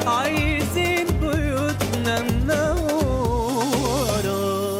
عايزين بيوتنا منورة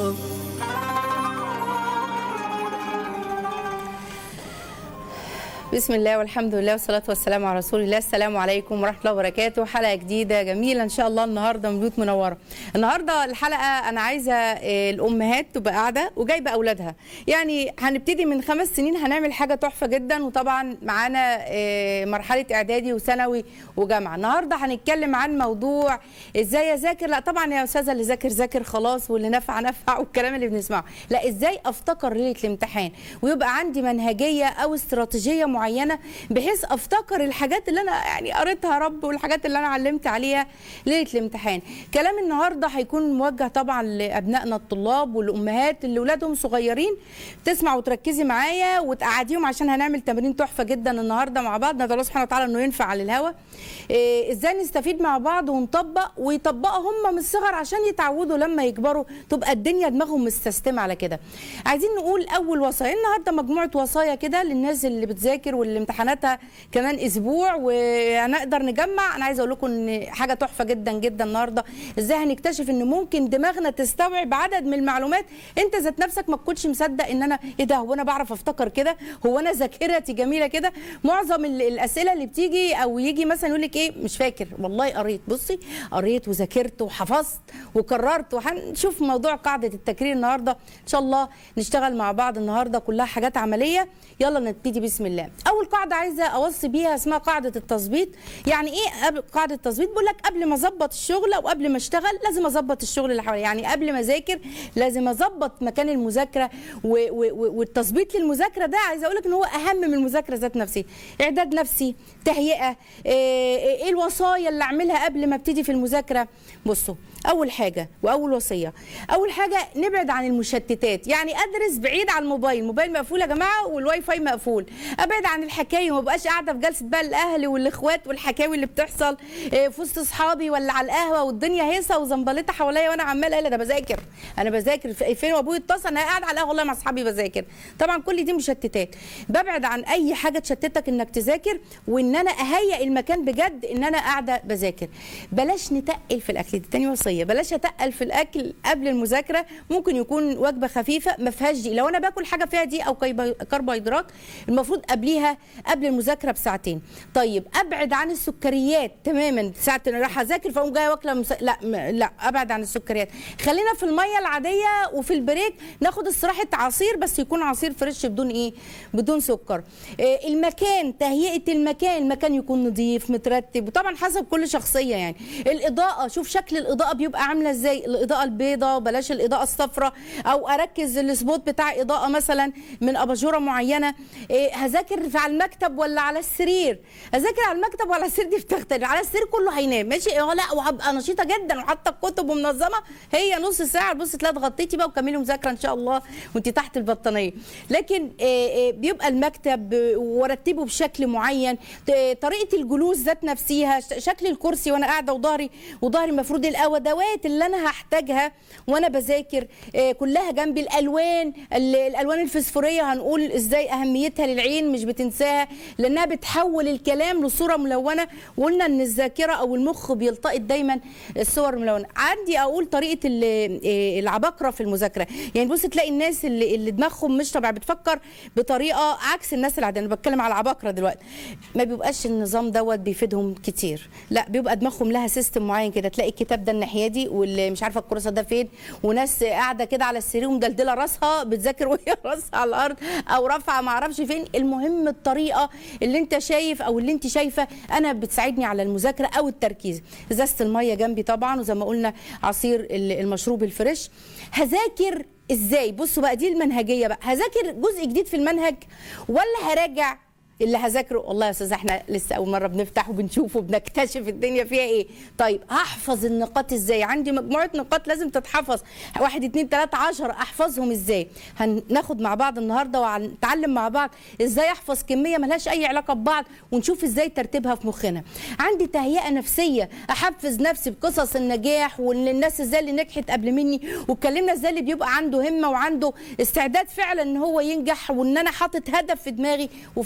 بسم الله والحمد لله والصلاة والسلام على رسول الله السلام عليكم ورحمة الله وبركاته حلقة جديدة جميلة إن شاء الله النهاردة من بيوت منورة النهاردة الحلقة أنا عايزة آه، الأمهات تبقى قاعدة وجايبة أولادها يعني هنبتدي من خمس سنين هنعمل حاجة تحفة جدا وطبعا معانا آه، مرحلة إعدادي وثانوي وجامعة النهاردة هنتكلم عن موضوع إزاي أذاكر لا طبعا يا أستاذة اللي ذاكر ذاكر خلاص واللي نفع نفع والكلام اللي بنسمعه لا إزاي أفتكر ليلة الامتحان ويبقى عندي منهجية أو استراتيجية معينة بحيث أفتكر الحاجات اللي أنا يعني قريتها يا رب والحاجات اللي أنا علمت عليها ليلة الامتحان كلام النهاردة هيكون موجه طبعا لأبنائنا الطلاب والأمهات اللي ولادهم صغيرين تسمع وتركزي معايا وتقعديهم عشان هنعمل تمرين تحفة جدا النهاردة مع بعض ندعو الله سبحانه وتعالى إنه ينفع على الهوا إيه إزاي نستفيد مع بعض ونطبق ويطبقوا هم من الصغر عشان يتعودوا لما يكبروا تبقى الدنيا دماغهم مستسلمة على كده عايزين نقول أول وصايا النهاردة مجموعة وصايا كده للناس اللي بتذاكر واللي امتحاناتها كمان أسبوع وهنقدر نجمع أنا عايزة أقول لكم إن حاجة تحفة جدا جدا النهاردة إزاي هنكتشف إن ممكن دماغنا تستوعب عدد من المعلومات أنت ذات نفسك ما تكونش مصدق إن أنا إيه ده هو أنا بعرف أفتكر كده هو أنا ذاكرتي جميلة كده معظم ال- الأسئلة اللي بتيجي أو يجي مثلا يقول لك إيه مش فاكر والله قريت بصي قريت وذاكرت وحفظت وكررت وهنشوف موضوع قاعدة التكرير النهاردة إن شاء الله نشتغل مع بعض النهاردة كلها حاجات عملية يلا نبتدي بسم الله أول قاعدة عايزة أوصي بيها اسمها قاعدة التظبيط يعني إيه قبل- قاعدة التظبيط بقول لك قبل ما أظبط الشغل أو قبل ما أشتغل لازم أظبط الشغل اللي حواليا يعني قبل ما أذاكر لازم أظبط مكان المذاكرة و- و- و- والتظبيط للمذاكرة ده عايزة أقول لك إن هو أهم من المذاكرة ذات نفسي إعداد نفسي تهيئة إيه إيه الوصايا اللي أعملها قبل ما ابتدي في المذاكرة بصوا اول حاجه واول وصيه اول حاجه نبعد عن المشتتات يعني ادرس بعيد عن الموبايل الموبايل مقفول يا جماعه والواي فاي مقفول ابعد عن الحكاوي وما بقاش قاعده في جلسه بقى الاهل والاخوات والحكاوي اللي بتحصل إيه، في وسط اصحابي ولا على القهوه والدنيا هيصه وزنبلطه حواليا وانا عماله اقول ده بذاكر انا بذاكر في- فين وابوي اتصل انا قاعد على القهوه والله مع اصحابي بذاكر طبعا كل دي مشتتات ببعد عن اي حاجه تشتتك انك تذاكر وان انا اهيئ المكان بجد ان انا قاعده بذاكر بلاش نتقل في الاكل دي تاني وصيه بلاش اتقل في الاكل قبل المذاكره ممكن يكون وجبه خفيفه ما فيهاش دي لو انا باكل حاجه فيها دي او كيب- كربوهيدرات المفروض قبليها قبل المذاكره بساعتين طيب ابعد عن السكريات تماما ساعه انا رايحه اذاكر فاقوم جايه واكله مس... لا م... لا ابعد عن السكريات خلينا في الميه العاديه وفي البريك ناخد استراحه عصير بس يكون عصير فريش بدون ايه بدون سكر إيه المكان تهيئه المكان المكان يكون نظيف مترتب وطبعا حسب كل شخصيه يعني الاضاءه شوف شكل الاضاءه بيبقى عامله ازاي الاضاءه البيضاء بلاش الاضاءه الصفراء او اركز السبوت بتاع اضاءه مثلا من اباجوره معينه إيه هذاكر في على المكتب ولا على السرير اذاكر على المكتب ولا على السرير دي بتختلف على السرير كله هينام ماشي اه لا وهبقى نشيطه جدا وحاطه الكتب ومنظمه هي نص ساعه تبص تلاقي اتغطيتي بقى وكملي مذاكره ان شاء الله وانت تحت البطانيه لكن إيه إيه بيبقى المكتب آه، ورتبه بشكل معين ت- طريقه الجلوس ذات نفسها ش- شكل الكرسي وانا قاعده وظهري وظهري المفروض الادوات اللي انا هحتاجها وانا بذاكر آه، كلها جنبي الالوان ال- الالوان الفسفوريه هنقول ازاي اهميتها للعين مش بتنساها لانها بتحول الكلام لصوره ملونه وقلنا ان الذاكره او المخ بيلتقط دايما الصور الملونه عندي اقول طريقه ال- آه، العباقره في المذاكره يعني بص تلاقي الناس اللي, اللي دماغهم مش طبيعي بتفكر بطريقه عكس الناس العاديه انا بتكلم على العباقره دلوقتي ما بيبقاش النظام دوت بيفيدهم كتير لا بيبقى دماغهم لها سيستم معين كده تلاقي الكتاب ده الناحيه دي واللي مش عارفه الكراسه ده فين وناس قاعده كده على السرير ومدلدله راسها بتذاكر وهي راسها على الارض او رافعه ما اعرفش فين المهم الطريقه اللي انت شايف او اللي انت شايفه انا بتساعدني على المذاكره او التركيز ازازه الميه جنبي طبعا وزي ما قلنا عصير ال- المشروب الفريش هذاكر ازاي بصوا بقى دي المنهجيه بقى هذاكر جزء جديد في المنهج ولا هراجع اللي هذاكره والله يا استاذ احنا لسه اول مره بنفتح وبنشوف وبنكتشف الدنيا فيها ايه طيب هحفظ النقاط ازاي عندي مجموعه نقاط لازم تتحفظ واحد اتنين تلاته عشر احفظهم ازاي هناخد مع بعض النهارده وهنتعلم مع بعض ازاي احفظ كميه ملهاش اي علاقه ببعض ونشوف ازاي ترتيبها في مخنا عندي تهيئه نفسيه احفز نفسي بقصص النجاح والناس ازاي اللي نجحت قبل مني واتكلمنا ازاي اللي بيبقى عنده همه وعنده استعداد فعلا ان هو ينجح وان انا حاطط هدف في دماغي وفي الاول وفي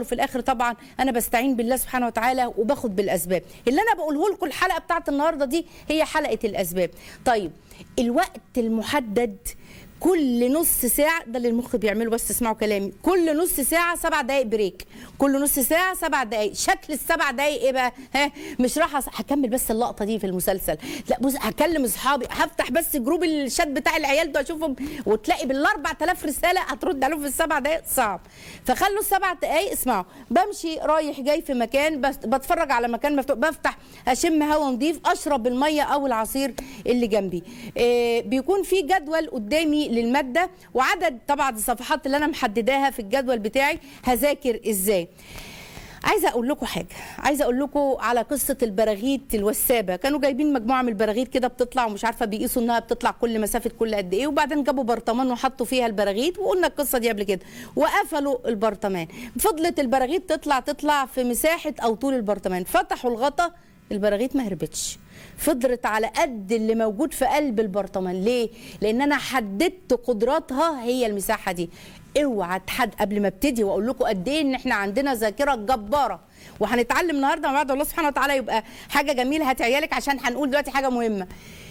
وفي الاخر طبعا انا بستعين بالله سبحانه وتعالى وباخد بالاسباب اللي انا بقوله لكم الحلقه بتاعت النهارده دي هي حلقه الاسباب طيب الوقت المحدد كل نص ساعة ده اللي المخ بيعمله بس اسمعوا كلامي كل نص ساعة سبع دقايق بريك كل نص ساعة سبع دقايق شكل السبع دقايق ايه بقى ها مش راح أص- هكمل بس اللقطة دي في المسلسل لا بص هكلم اصحابي هفتح بس جروب الشات بتاع العيال ده اشوفهم وتلاقي بال 4000 رسالة هترد عليهم في السبع دقايق صعب فخلوا السبع دقايق اسمعوا بمشي رايح جاي في مكان بس بتفرج على مكان مفتوح بفتح اشم هواء نظيف اشرب المية او العصير اللي جنبي إيه بيكون في جدول قدامي للمادة وعدد طبعا الصفحات اللي انا محدداها في الجدول بتاعي هذاكر ازاي عايزه اقول لكم حاجه عايزه اقول لكم على قصه البراغيث الوسابه كانوا جايبين مجموعه من البراغيث كده بتطلع ومش عارفه بيقيسوا انها بتطلع كل مسافه كل قد ايه وبعدين جابوا برطمان وحطوا فيها البراغيث وقلنا القصه دي قبل كده وقفلوا البرطمان فضلت البراغيث تطلع تطلع في مساحه او طول البرطمان فتحوا الغطا البراغيث ما هربتش فضلت على قد اللي موجود في قلب البرطمان ليه لان انا حددت قدراتها هي المساحه دي اوعى تحد قبل ما ابتدي واقول لكم قد ايه ان احنا عندنا ذاكره جباره وهنتعلم النهارده مع بعض الله سبحانه وتعالى يبقى حاجه جميله هات عيالك عشان هنقول دلوقتي حاجه مهمه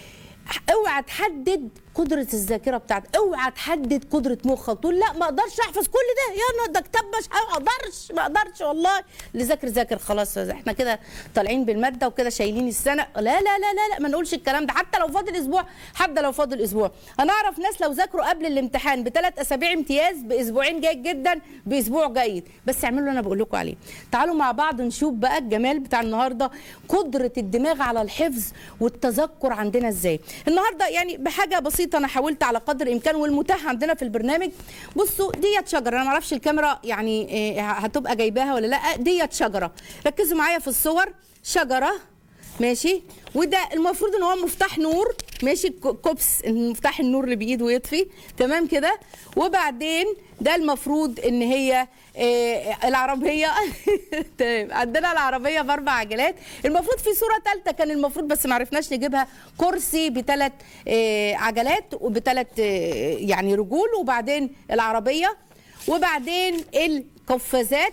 اوعى تحدد قدرة الذاكرة بتاعتك، اوعى تحدد قدرة مخك، تقول لا ما اقدرش احفظ كل ده، يا انا ده كتاب مش ما اقدرش ما اقدرش والله، اللي ذاكر ذاكر خلاص احنا كده طالعين بالمادة وكده شايلين السنة، لا لا لا لا لا ما نقولش الكلام ده حتى لو فاضل اسبوع، حتى لو فاضل اسبوع، انا اعرف ناس لو ذاكروا قبل الامتحان بثلاث اسابيع امتياز باسبوعين جيد جدا باسبوع جيد، بس اعملوا اللي انا بقول لكم عليه. تعالوا مع بعض نشوف بقى الجمال بتاع النهارده قدرة الدماغ على الحفظ والتذكر عندنا ازاي. النهارده يعني بحاجه بسيطه انا حاولت على قدر الامكان والمتاح عندنا في البرنامج بصوا ديت شجره انا ما اعرفش الكاميرا يعني إيه هتبقى جايباها ولا لا ديت شجره ركزوا معايا في الصور شجره ماشي وده المفروض ان هو مفتاح نور ماشي ك- كوبس مفتاح النور اللي بايده ويطفي تمام كده وبعدين ده المفروض ان هي آه، العربيه تمام عندنا العربيه باربع عجلات المفروض في صوره ثالثه كان المفروض بس ما عرفناش نجيبها كرسي بثلاث عجلات وبثلاث يعني رجول وبعدين العربيه وبعدين القفازات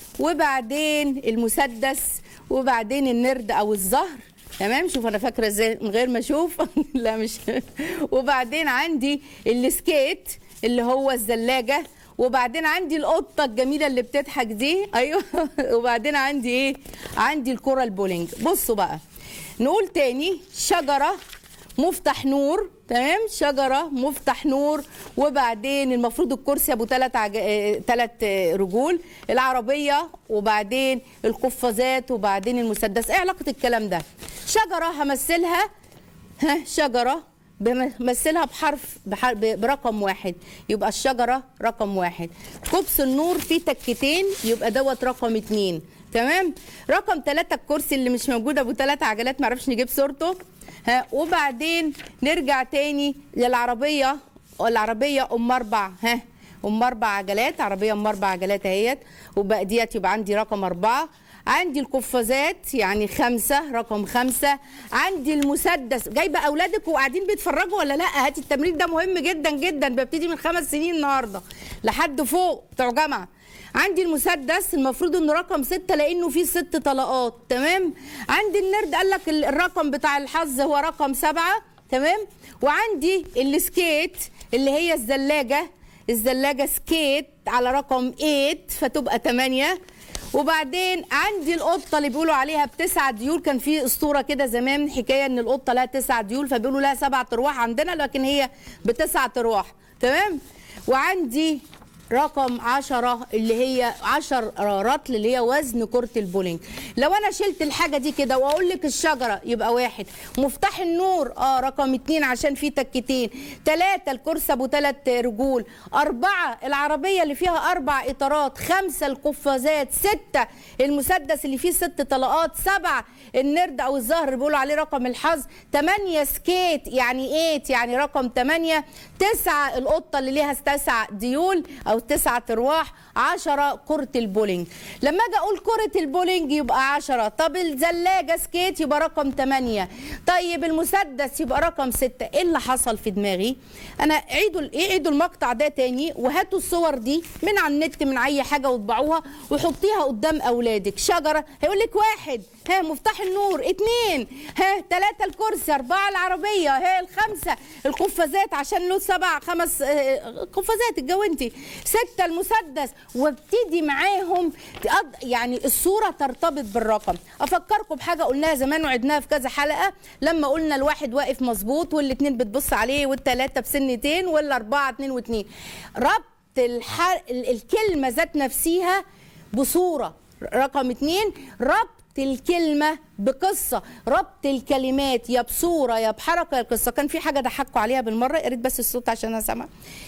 وبعدين المسدس وبعدين النرد او الزهر تمام شوف انا فاكره ازاي من غير ما اشوف لا مش وبعدين عندي السكيت اللي هو الزلاجه وبعدين عندي القطه الجميله اللي بتضحك دي ايوه وبعدين عندي ايه عندي الكره البولينج بصوا بقى نقول تاني شجره مفتاح نور تمام شجره مفتاح نور وبعدين المفروض الكرسي ابو ثلاث عج... ثلاث رجول العربيه وبعدين القفازات وبعدين المسدس ايه علاقه الكلام ده شجره همثلها ها شجره بمثلها بحرف, بحرف برقم واحد يبقى الشجره رقم واحد كبس النور فيه تكتين يبقى دوت رقم اتنين تمام رقم ثلاثة الكرسي اللي مش موجود ابو ثلاث عجلات معرفش نجيب صورته ها وبعدين نرجع تاني للعربيه العربيه ام اربع ها ام اربع عجلات عربيه ام اربع عجلات اهيت وبقى ديت يبقى عندي رقم اربعه عندي القفازات يعني خمسة رقم خمسة عندي المسدس جايبة أولادك وقاعدين بيتفرجوا ولا لأ هاتي التمرين ده مهم جدا جدا ببتدي من خمس سنين النهاردة لحد فوق بتوع جامعة عندي المسدس المفروض انه رقم ستة لانه فيه ست طلقات تمام عندي النرد قال لك الرقم بتاع الحظ هو رقم سبعة تمام وعندي السكيت اللي هي الزلاجة الزلاجة سكيت على رقم 8 فتبقى 8 وبعدين عندي القطه اللي بيقولوا عليها بتسع ديول كان في اسطوره كده زمان حكايه ان القطه لها تسع ديول فبيقولوا لها سبع ارواح عندنا لكن هي بتسع ارواح تمام وعندي رقم عشرة اللي هي عشر رطل اللي هي وزن كرة البولينج لو انا شلت الحاجة دي كده واقول لك الشجرة يبقى واحد مفتاح النور اه رقم اتنين عشان فيه تكتين تلاتة الكرسي ابو تلات رجول اربعة العربية اللي فيها اربع اطارات خمسة القفازات ستة المسدس اللي فيه ست طلقات سبعة النرد او الزهر اللي بيقولوا عليه رقم الحظ تمانية سكيت يعني ايت يعني رقم تمانية تسعة القطة اللي ليها تسع ديول او تسعة ارواح عشرة كرة البولينج لما اجي اقول كرة البولينج يبقى عشرة طب الزلاجة سكيت يبقى رقم تمانية طيب المسدس يبقى رقم ستة ايه اللي حصل في دماغي انا عيدوا عيدوا المقطع ده تاني وهاتوا الصور دي من على النت من اي حاجة وطبعوها وحطيها قدام اولادك شجرة هيقول لك واحد ها مفتاح النور اتنين ها تلاتة الكرسي اربعة العربية ها الخمسة القفازات عشان له سبع خمس آه، قفازات الجوانتي ستة المسدس وابتدي معاهم تقض- يعني الصورة ترتبط بالرقم افكركم بحاجة قلناها زمان وعدناها في كذا حلقة لما قلنا الواحد واقف مظبوط والاتنين بتبص عليه والتلاتة بسنتين والاربعة اتنين واتنين ربط الحر... ال- الكلمة ذات نفسها بصورة رقم اتنين ربط الكلمة بقصة ربط الكلمات يا بصورة يا بحركة يا قصة كان في حاجة ضحكوا عليها بالمرة يا ريت بس الصوت عشان انا سامع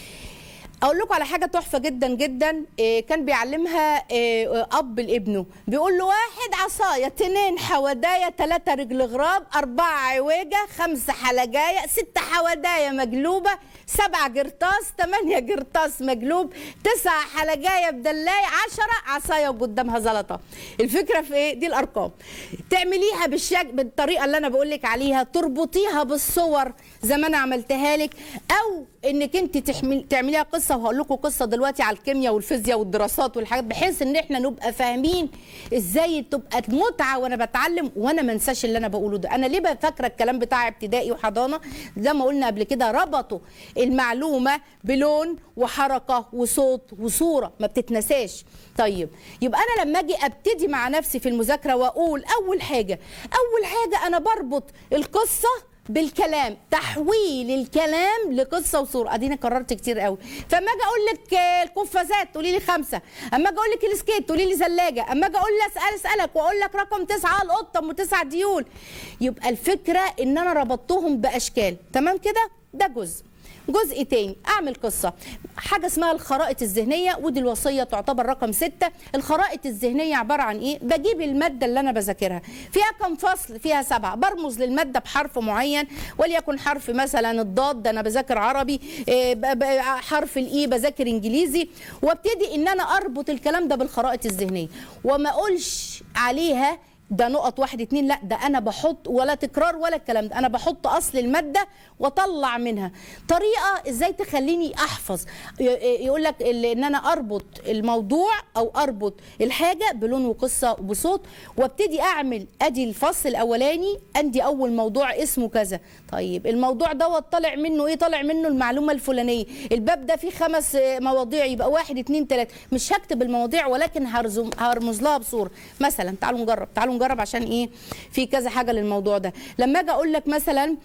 اقول لكم على حاجه تحفه جدا جدا إيه، كان بيعلمها إيه، اب لابنه بيقول له واحد عصايه اتنين حودايه تلاته رجل غراب اربعه عويجه خمسه حلقايه سته حودايه مقلوبه سبعه قرطاس ثمانيه قرطاس مقلوب تسعه حلقايه بدلايه عشرة عصايه وقدامها زلطه الفكره في ايه دي الارقام تعمليها بالشك بالطريقه اللي انا بقول لك عليها تربطيها بالصور زي ما انا عملتها لك او انك انت تحمل تعمليها قصه وهقول لكم قصه دلوقتي على الكيمياء والفيزياء والدراسات والحاجات بحيث ان احنا نبقى فاهمين ازاي تبقى متعه وانا بتعلم وانا ما انساش اللي انا بقوله ده انا ليه بقى فاكره الكلام بتاع ابتدائي وحضانه زي ما قلنا قبل كده ربطوا المعلومه بلون وحركه وصوت وصوره ما بتتنساش طيب يبقى انا لما اجي ابتدي مع نفسي في المذاكره واقول اول حاجه اول حاجه انا بربط القصه بالكلام تحويل الكلام لقصه وصوره اديني كررت كتير قوي فاما اجي اقول لك آه، القفازات تقولي لي خمسه اما اجي اقول لك السكيت تقولي لي ثلاجه اما اجي اقول لي اسال اسالك واقول لك رقم تسعه القطه ام تسع ديول يبقى الفكره ان انا ربطتهم باشكال تمام كده ده جزء جزء تاني اعمل قصه حاجه اسمها الخرائط الذهنيه ودي الوصيه تعتبر رقم ستة الخرائط الذهنيه عباره عن ايه بجيب الماده اللي انا بذاكرها فيها كم فصل فيها سبعه برمز للماده بحرف معين وليكن حرف مثلا الضاد ده انا بذاكر عربي إيه، ب- ب- حرف الاي بذاكر انجليزي وابتدي ان انا اربط الكلام ده بالخرائط الذهنيه وما اقولش عليها ده نقط واحد اتنين لا ده انا بحط ولا تكرار ولا الكلام ده انا بحط اصل الماده واطلع منها طريقه ازاي تخليني احفظ يقول لك ان انا اربط الموضوع او اربط الحاجه بلون وقصه وبصوت وابتدي اعمل ادي الفصل الاولاني عندي اول موضوع اسمه كذا طيب الموضوع دوت طالع منه ايه طالع منه المعلومه الفلانيه الباب ده فيه خمس آه، مواضيع يبقى واحد اتنين تلاته مش هكتب المواضيع ولكن هرزم هرمز لها بصوره مثلا تعالوا نجرب تعالوا نجرب عشان ايه في كذا حاجه للموضوع ده لما اجي اقول لك مثلا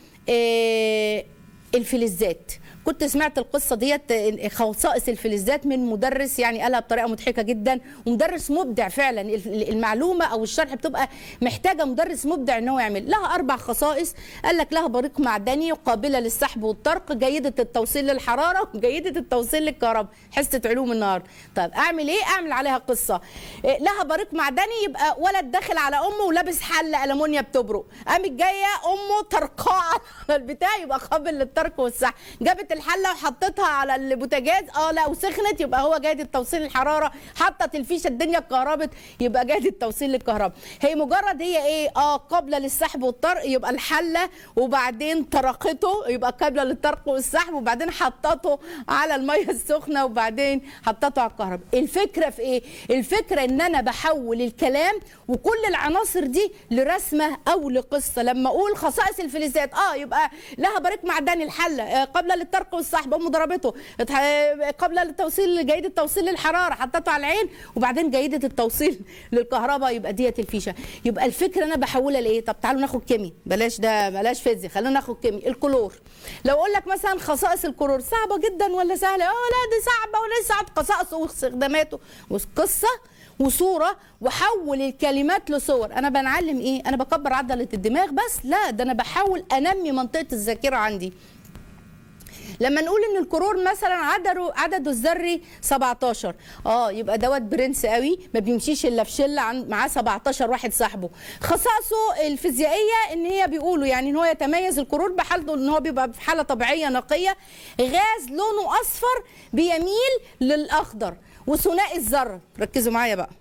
إيه الفلزات كنت سمعت القصه ديت آه، خصائص الفلزات من مدرس يعني قالها بطريقه مضحكه جدا ومدرس مبدع فعلا ال- المعلومه او الشرح بتبقى محتاجه مدرس مبدع ان هو يعمل لها اربع خصائص قال لك لها بريق معدني قابله للسحب والطرق جيده التوصيل للحراره وجيده التوصيل للكهرباء حصه علوم النهارده طب اعمل ايه اعمل عليها قصه إيه، لها بريق معدني يبقى ولد داخل على امه ولابس حله المونيا بتبرق قامت جايه امه طرقاء على البتاع يبقى قابل للطرق والسحب جابت الحله وحطتها على البوتاجاز اه لا وسخنت يبقى هو جاهز التوصيل الحراره حطت الفيشه الدنيا اتكهربت يبقى جاهز التوصيل للكهرباء هي مجرد هي ايه اه قابله للسحب والطرق يبقى الحله وبعدين طرقته يبقى قابله للطرق والسحب وبعدين حطته على الميه السخنه وبعدين حطته على الكهرباء الفكره في ايه الفكره ان انا بحول الكلام وكل العناصر دي لرسمه او لقصه لما اقول خصائص الفلزات اه يبقى لها بريق معدني الحله آه، قابله للطرق والسحب امه ضربته اتح- آه، قابله للتوصيل جيده التوصيل للحراره حطته على العين وبعدين جيده التوصيل للكهرباء يبقى ديت الفيشه يبقى الفكره انا بحولها لايه طب تعالوا ناخد كيمي بلاش ده بلاش فيزياء خلينا ناخد كيمي الكلور لو اقول لك مثلا خصائص الكلور صعبه جدا ولا سهله اه لا دي صعبه ولسه خصائصه واستخداماته وقصه وصوره وحول الكلمات لصور انا بنعلم ايه انا بكبر عضله الدماغ بس لا ده انا بحاول انمي منطقه الذاكره عندي لما نقول ان الكرور مثلا عدده عدده الذري 17 اه يبقى دوت برنس قوي ما بيمشيش الا في شله عن معاه 17 واحد صاحبه خصائصه الفيزيائيه ان هي بيقولوا يعني ان هو يتميز الكرور بحالته ان هو بيبقى في حاله طبيعيه نقيه غاز لونه اصفر بيميل للاخضر وثنائي الذره ركزوا معايا بقى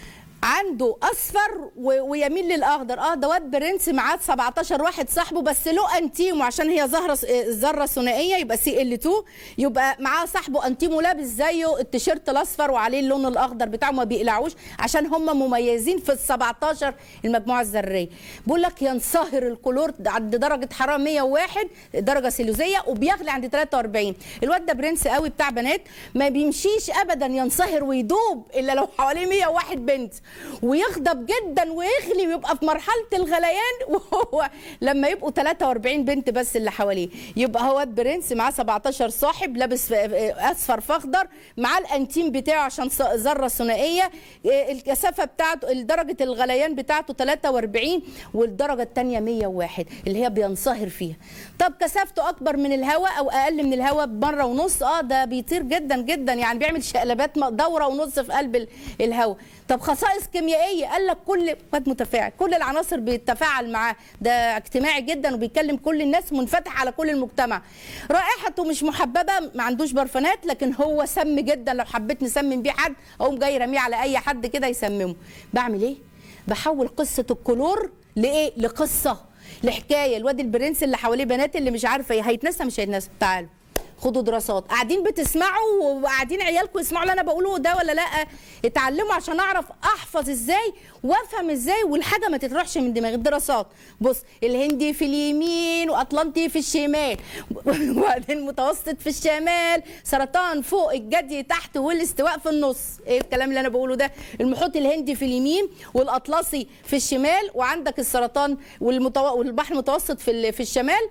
عنده اصفر و- ويميل للاخضر اه دوت برنس معاه 17 واحد صاحبه بس له انتيمو عشان هي ظاهره س- آه، ذره ثنائيه يبقى سي ال 2 يبقى معاه صاحبه انتيمو لابس زيه التيشيرت الاصفر وعليه اللون الاخضر بتاعه ما بيقلعوش عشان هم مميزين في ال 17 المجموعه الذريه بيقول لك ينصهر الكلور عند درجه حراره 101 درجه سيلوزيه وبيغلي عند 43 الواد ده برنس قوي بتاع بنات ما بيمشيش ابدا ينصهر ويدوب الا لو حواليه 101 بنت ويغضب جدا ويغلي ويبقى في مرحله الغليان وهو لما يبقوا 43 بنت بس اللي حواليه يبقى هو واد برنس معاه 17 صاحب لابس ف- اصفر فاخضر معاه الانتيم بتاعه عشان ص- ذره ثنائيه إيه، الكثافه بتاعته درجه الغليان بتاعته 43 والدرجه الثانيه 101 اللي هي بينصهر فيها طب كثافته اكبر من الهواء او اقل من الهواء بمره ونص اه ده بيطير جدا جدا يعني بيعمل شقلبات م- دوره ونص في قلب ال- الهواء طب خصائص كيميائيه قال لك كل واد متفاعل كل العناصر بيتفاعل معاه ده اجتماعي جدا وبيكلم كل الناس منفتح على كل المجتمع رائحته مش محببه ما عندوش برفانات لكن هو سم جدا لو حبيت نسمم بيه حد اقوم جاي راميه على اي حد كده يسممه بعمل ايه بحول قصه الكلور لايه لقصه لحكايه الواد البرنس اللي حواليه بنات اللي مش عارفه ايه هيتنسى مش هيتنسى تعالوا خدوا دراسات قاعدين بتسمعوا وقاعدين عيالكم يسمعوا اللي انا بقوله ده ولا لا اتعلموا عشان اعرف احفظ ازاي وافهم ازاي والحاجه ما تتروحش من دماغي الدراسات بص الهندي في اليمين واطلنطي في الشمال وبعدين متوسط في الشمال سرطان فوق الجدي تحت والاستواء في النص ايه الكلام اللي انا بقوله ده المحيط الهندي في اليمين والاطلسي في الشمال وعندك السرطان والمتو... والبحر المتوسط في ال- في الشمال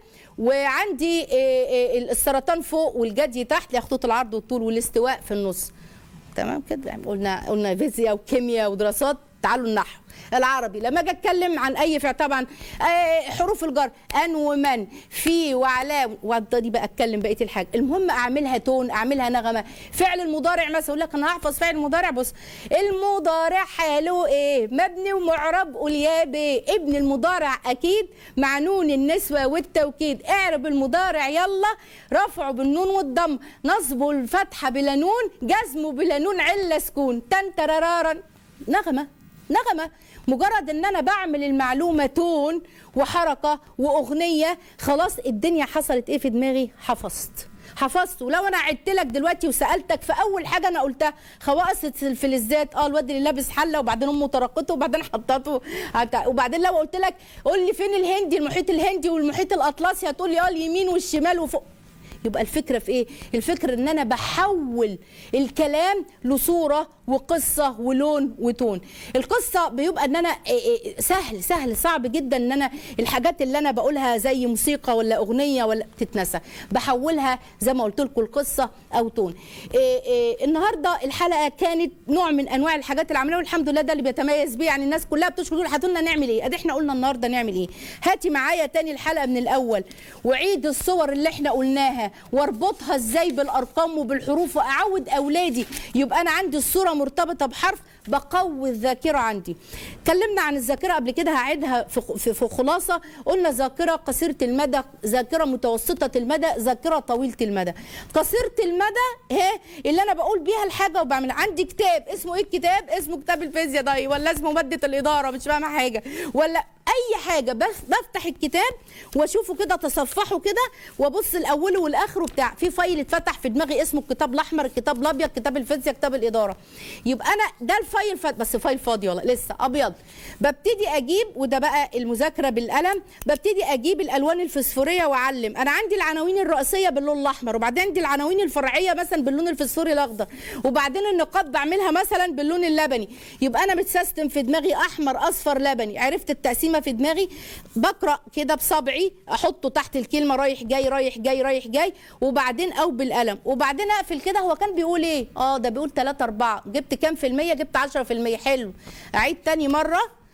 وعندي إيه إيه السرطان فوق والجدي تحت اللي هي خطوط العرض والطول والاستواء في النص تمام كده يعني قلنا قلنا فيزياء وكيمياء ودراسات تعالوا النحو العربي لما اجي اتكلم عن اي فعل طبعا آه، حروف الجر ان ومن في وعلى وابتدي بقى اتكلم بقيه الحاجه المهم اعملها تون اعملها نغمه فعل المضارع مثلا اقول لك انا هحفظ فعل المضارع بص المضارع حاله ايه مبني ومعرب قول يا بيه ابن المضارع اكيد مع نون النسوه والتوكيد اعرب المضارع يلا رفعه بالنون والضم نصبه الفتحه بلا نون جزمه بلا نون عله سكون تن ترارارا نغمه نغمه مجرد ان انا بعمل المعلومه تون وحركه واغنيه خلاص الدنيا حصلت ايه في دماغي حفظت حفظت ولو انا عدت لك دلوقتي وسالتك في اول حاجه انا قلتها خواص الفلزات اه الواد اللي لابس حله وبعدين امه طرقته وبعدين حطته هت- وبعدين لو قلت لك قول لي فين الهندي المحيط الهندي والمحيط الاطلسي هتقول لي اه اليمين والشمال وفوق يبقى الفكره في ايه الفكره ان انا بحول الكلام لصوره وقصه ولون وتون القصه بيبقى ان انا إيه إيه سهل سهل صعب جدا ان انا الحاجات اللي انا بقولها زي موسيقى ولا اغنيه ولا تتنسى بحولها زي ما قلت لكم القصه او تون إيه إيه النهارده الحلقه كانت نوع من انواع الحاجات اللي عملناها والحمد لله ده اللي بيتميز بيه يعني الناس كلها بتشكر تقول هاتوا لنا نعمل ايه ادي احنا قلنا النهارده نعمل ايه هاتي معايا تاني الحلقه من الاول وعيد الصور اللي احنا قلناها واربطها ازاي بالارقام وبالحروف واعود اولادي يبقى انا عندي الصوره مرتبطه بحرف بقوي الذاكره عندي اتكلمنا عن الذاكره قبل كده هعيدها في في- في خلاصه قلنا ذاكره قصيره المدى ذاكره متوسطه المدى ذاكره طويله المدى قصيره المدى هي اللي انا بقول بيها الحاجه وبعمل عندي كتاب اسمه ايه الكتاب اسمه كتاب الفيزياء ده ولا اسمه ماده الاداره مش فاهمه حاجه ولا اي حاجه بف- بفتح الكتاب واشوفه كده تصفحه كده وابص لاوله والاخره بتاع في فايل اتفتح في دماغي اسمه الكتاب الاحمر الكتاب الابيض كتاب الفيزياء كتاب الاداره يبقى انا ده الفايل فات بس فايل فاضي والله لسه ابيض ببتدي اجيب وده بقى المذاكره بالقلم ببتدي اجيب الالوان الفسفوريه واعلم انا عندي العناوين الرئيسيه باللون الاحمر وبعدين عندي العناوين الفرعيه مثلا باللون الفسفوري الاخضر وبعدين النقاط بعملها مثلا باللون اللبني يبقى انا متسيستم في دماغي احمر اصفر لبني عرفت التقسيمه في دماغي بقرا كده بصبعي احطه تحت الكلمه رايح جاي رايح جاي رايح جاي وبعدين او بالقلم وبعدين اقفل كده هو كان بيقول ايه اه ده بيقول 3 4 جبت كام في الميه جبت 10% حلو اعيد تاني مره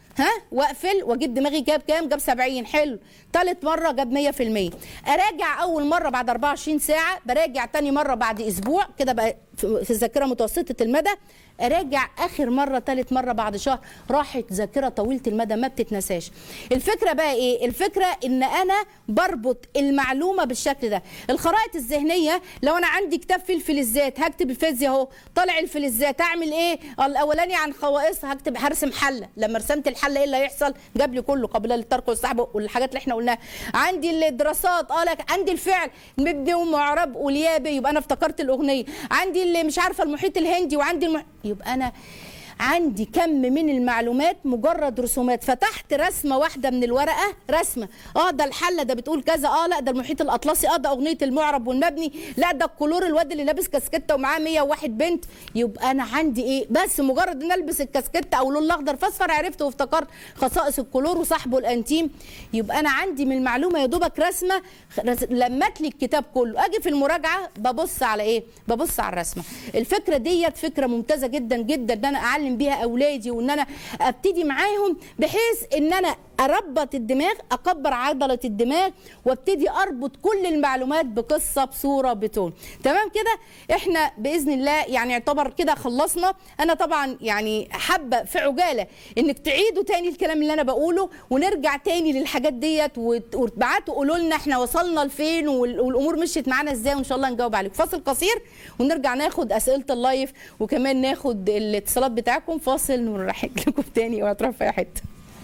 ها واقفل واجيب دماغي جاب كام جاب 70 حلو ثالث مره جاب 100% اراجع اول مره بعد 24 ساعه براجع تاني مره بعد اسبوع كده بقى في في الذاكره متوسطه المدى اراجع اخر مره ثالث مره بعد شهر راحت ذاكره طويله المدى ما بتتنساش الفكره بقى ايه الفكره ان انا بربط المعلومه بالشكل ده الخرائط الذهنيه لو انا عندي كتاب فيه الفلزات هكتب الفيزياء اهو طالع الفلزات اعمل ايه الاولاني عن خواصها هكتب هرسم حله لما رسمت الحله ايه اللي هيحصل جاب لي كله قابله للترك والسحب والحاجات اللي احنا قلناها عندي الدراسات اه لك عندي الفعل مبني ومعرب واليابي يبقى انا افتكرت الاغنيه عندي اللي مش عارفه المحيط الهندي وعندي المح... يبقى انا عندي كم من المعلومات مجرد رسومات فتحت رسمه واحده من الورقه رسمه اه ده الحله ده بتقول كذا اه لا ده المحيط الاطلسي اه ده اغنيه المعرب والمبني لا ده الكلور الواد اللي لابس كاسكته ومعاه 101 بنت يبقى انا عندي ايه بس مجرد ان البس الكاسكته او اللون الاخضر فاصفر عرفت وافتكرت خصائص الكلور وصاحبه الانتيم يبقى انا عندي من المعلومه يا دوبك رسمه رس- لمت لي الكتاب كله اجي في المراجعه ببص على ايه ببص على الرسمه الفكره ديت فكره ممتازه جدا جدا ان انا اعلم بيها اولادي وان انا ابتدي معاهم بحيث ان انا اربط الدماغ اكبر عضله الدماغ وابتدي اربط كل المعلومات بقصه بصوره بتون تمام كده احنا باذن الله يعني يعتبر كده خلصنا انا طبعا يعني حابه في عجاله انك تعيدوا تاني الكلام اللي انا بقوله ونرجع تاني للحاجات ديت وت- وتبعتوا قولوا لنا احنا وصلنا لفين وال- والامور مشيت معانا ازاي وان شاء الله نجاوب عليكم فاصل قصير ونرجع ناخد اسئله اللايف وكمان ناخد الاتصالات بتاعكم فاصل ونرحب لكم تاني وهتروح في اي حته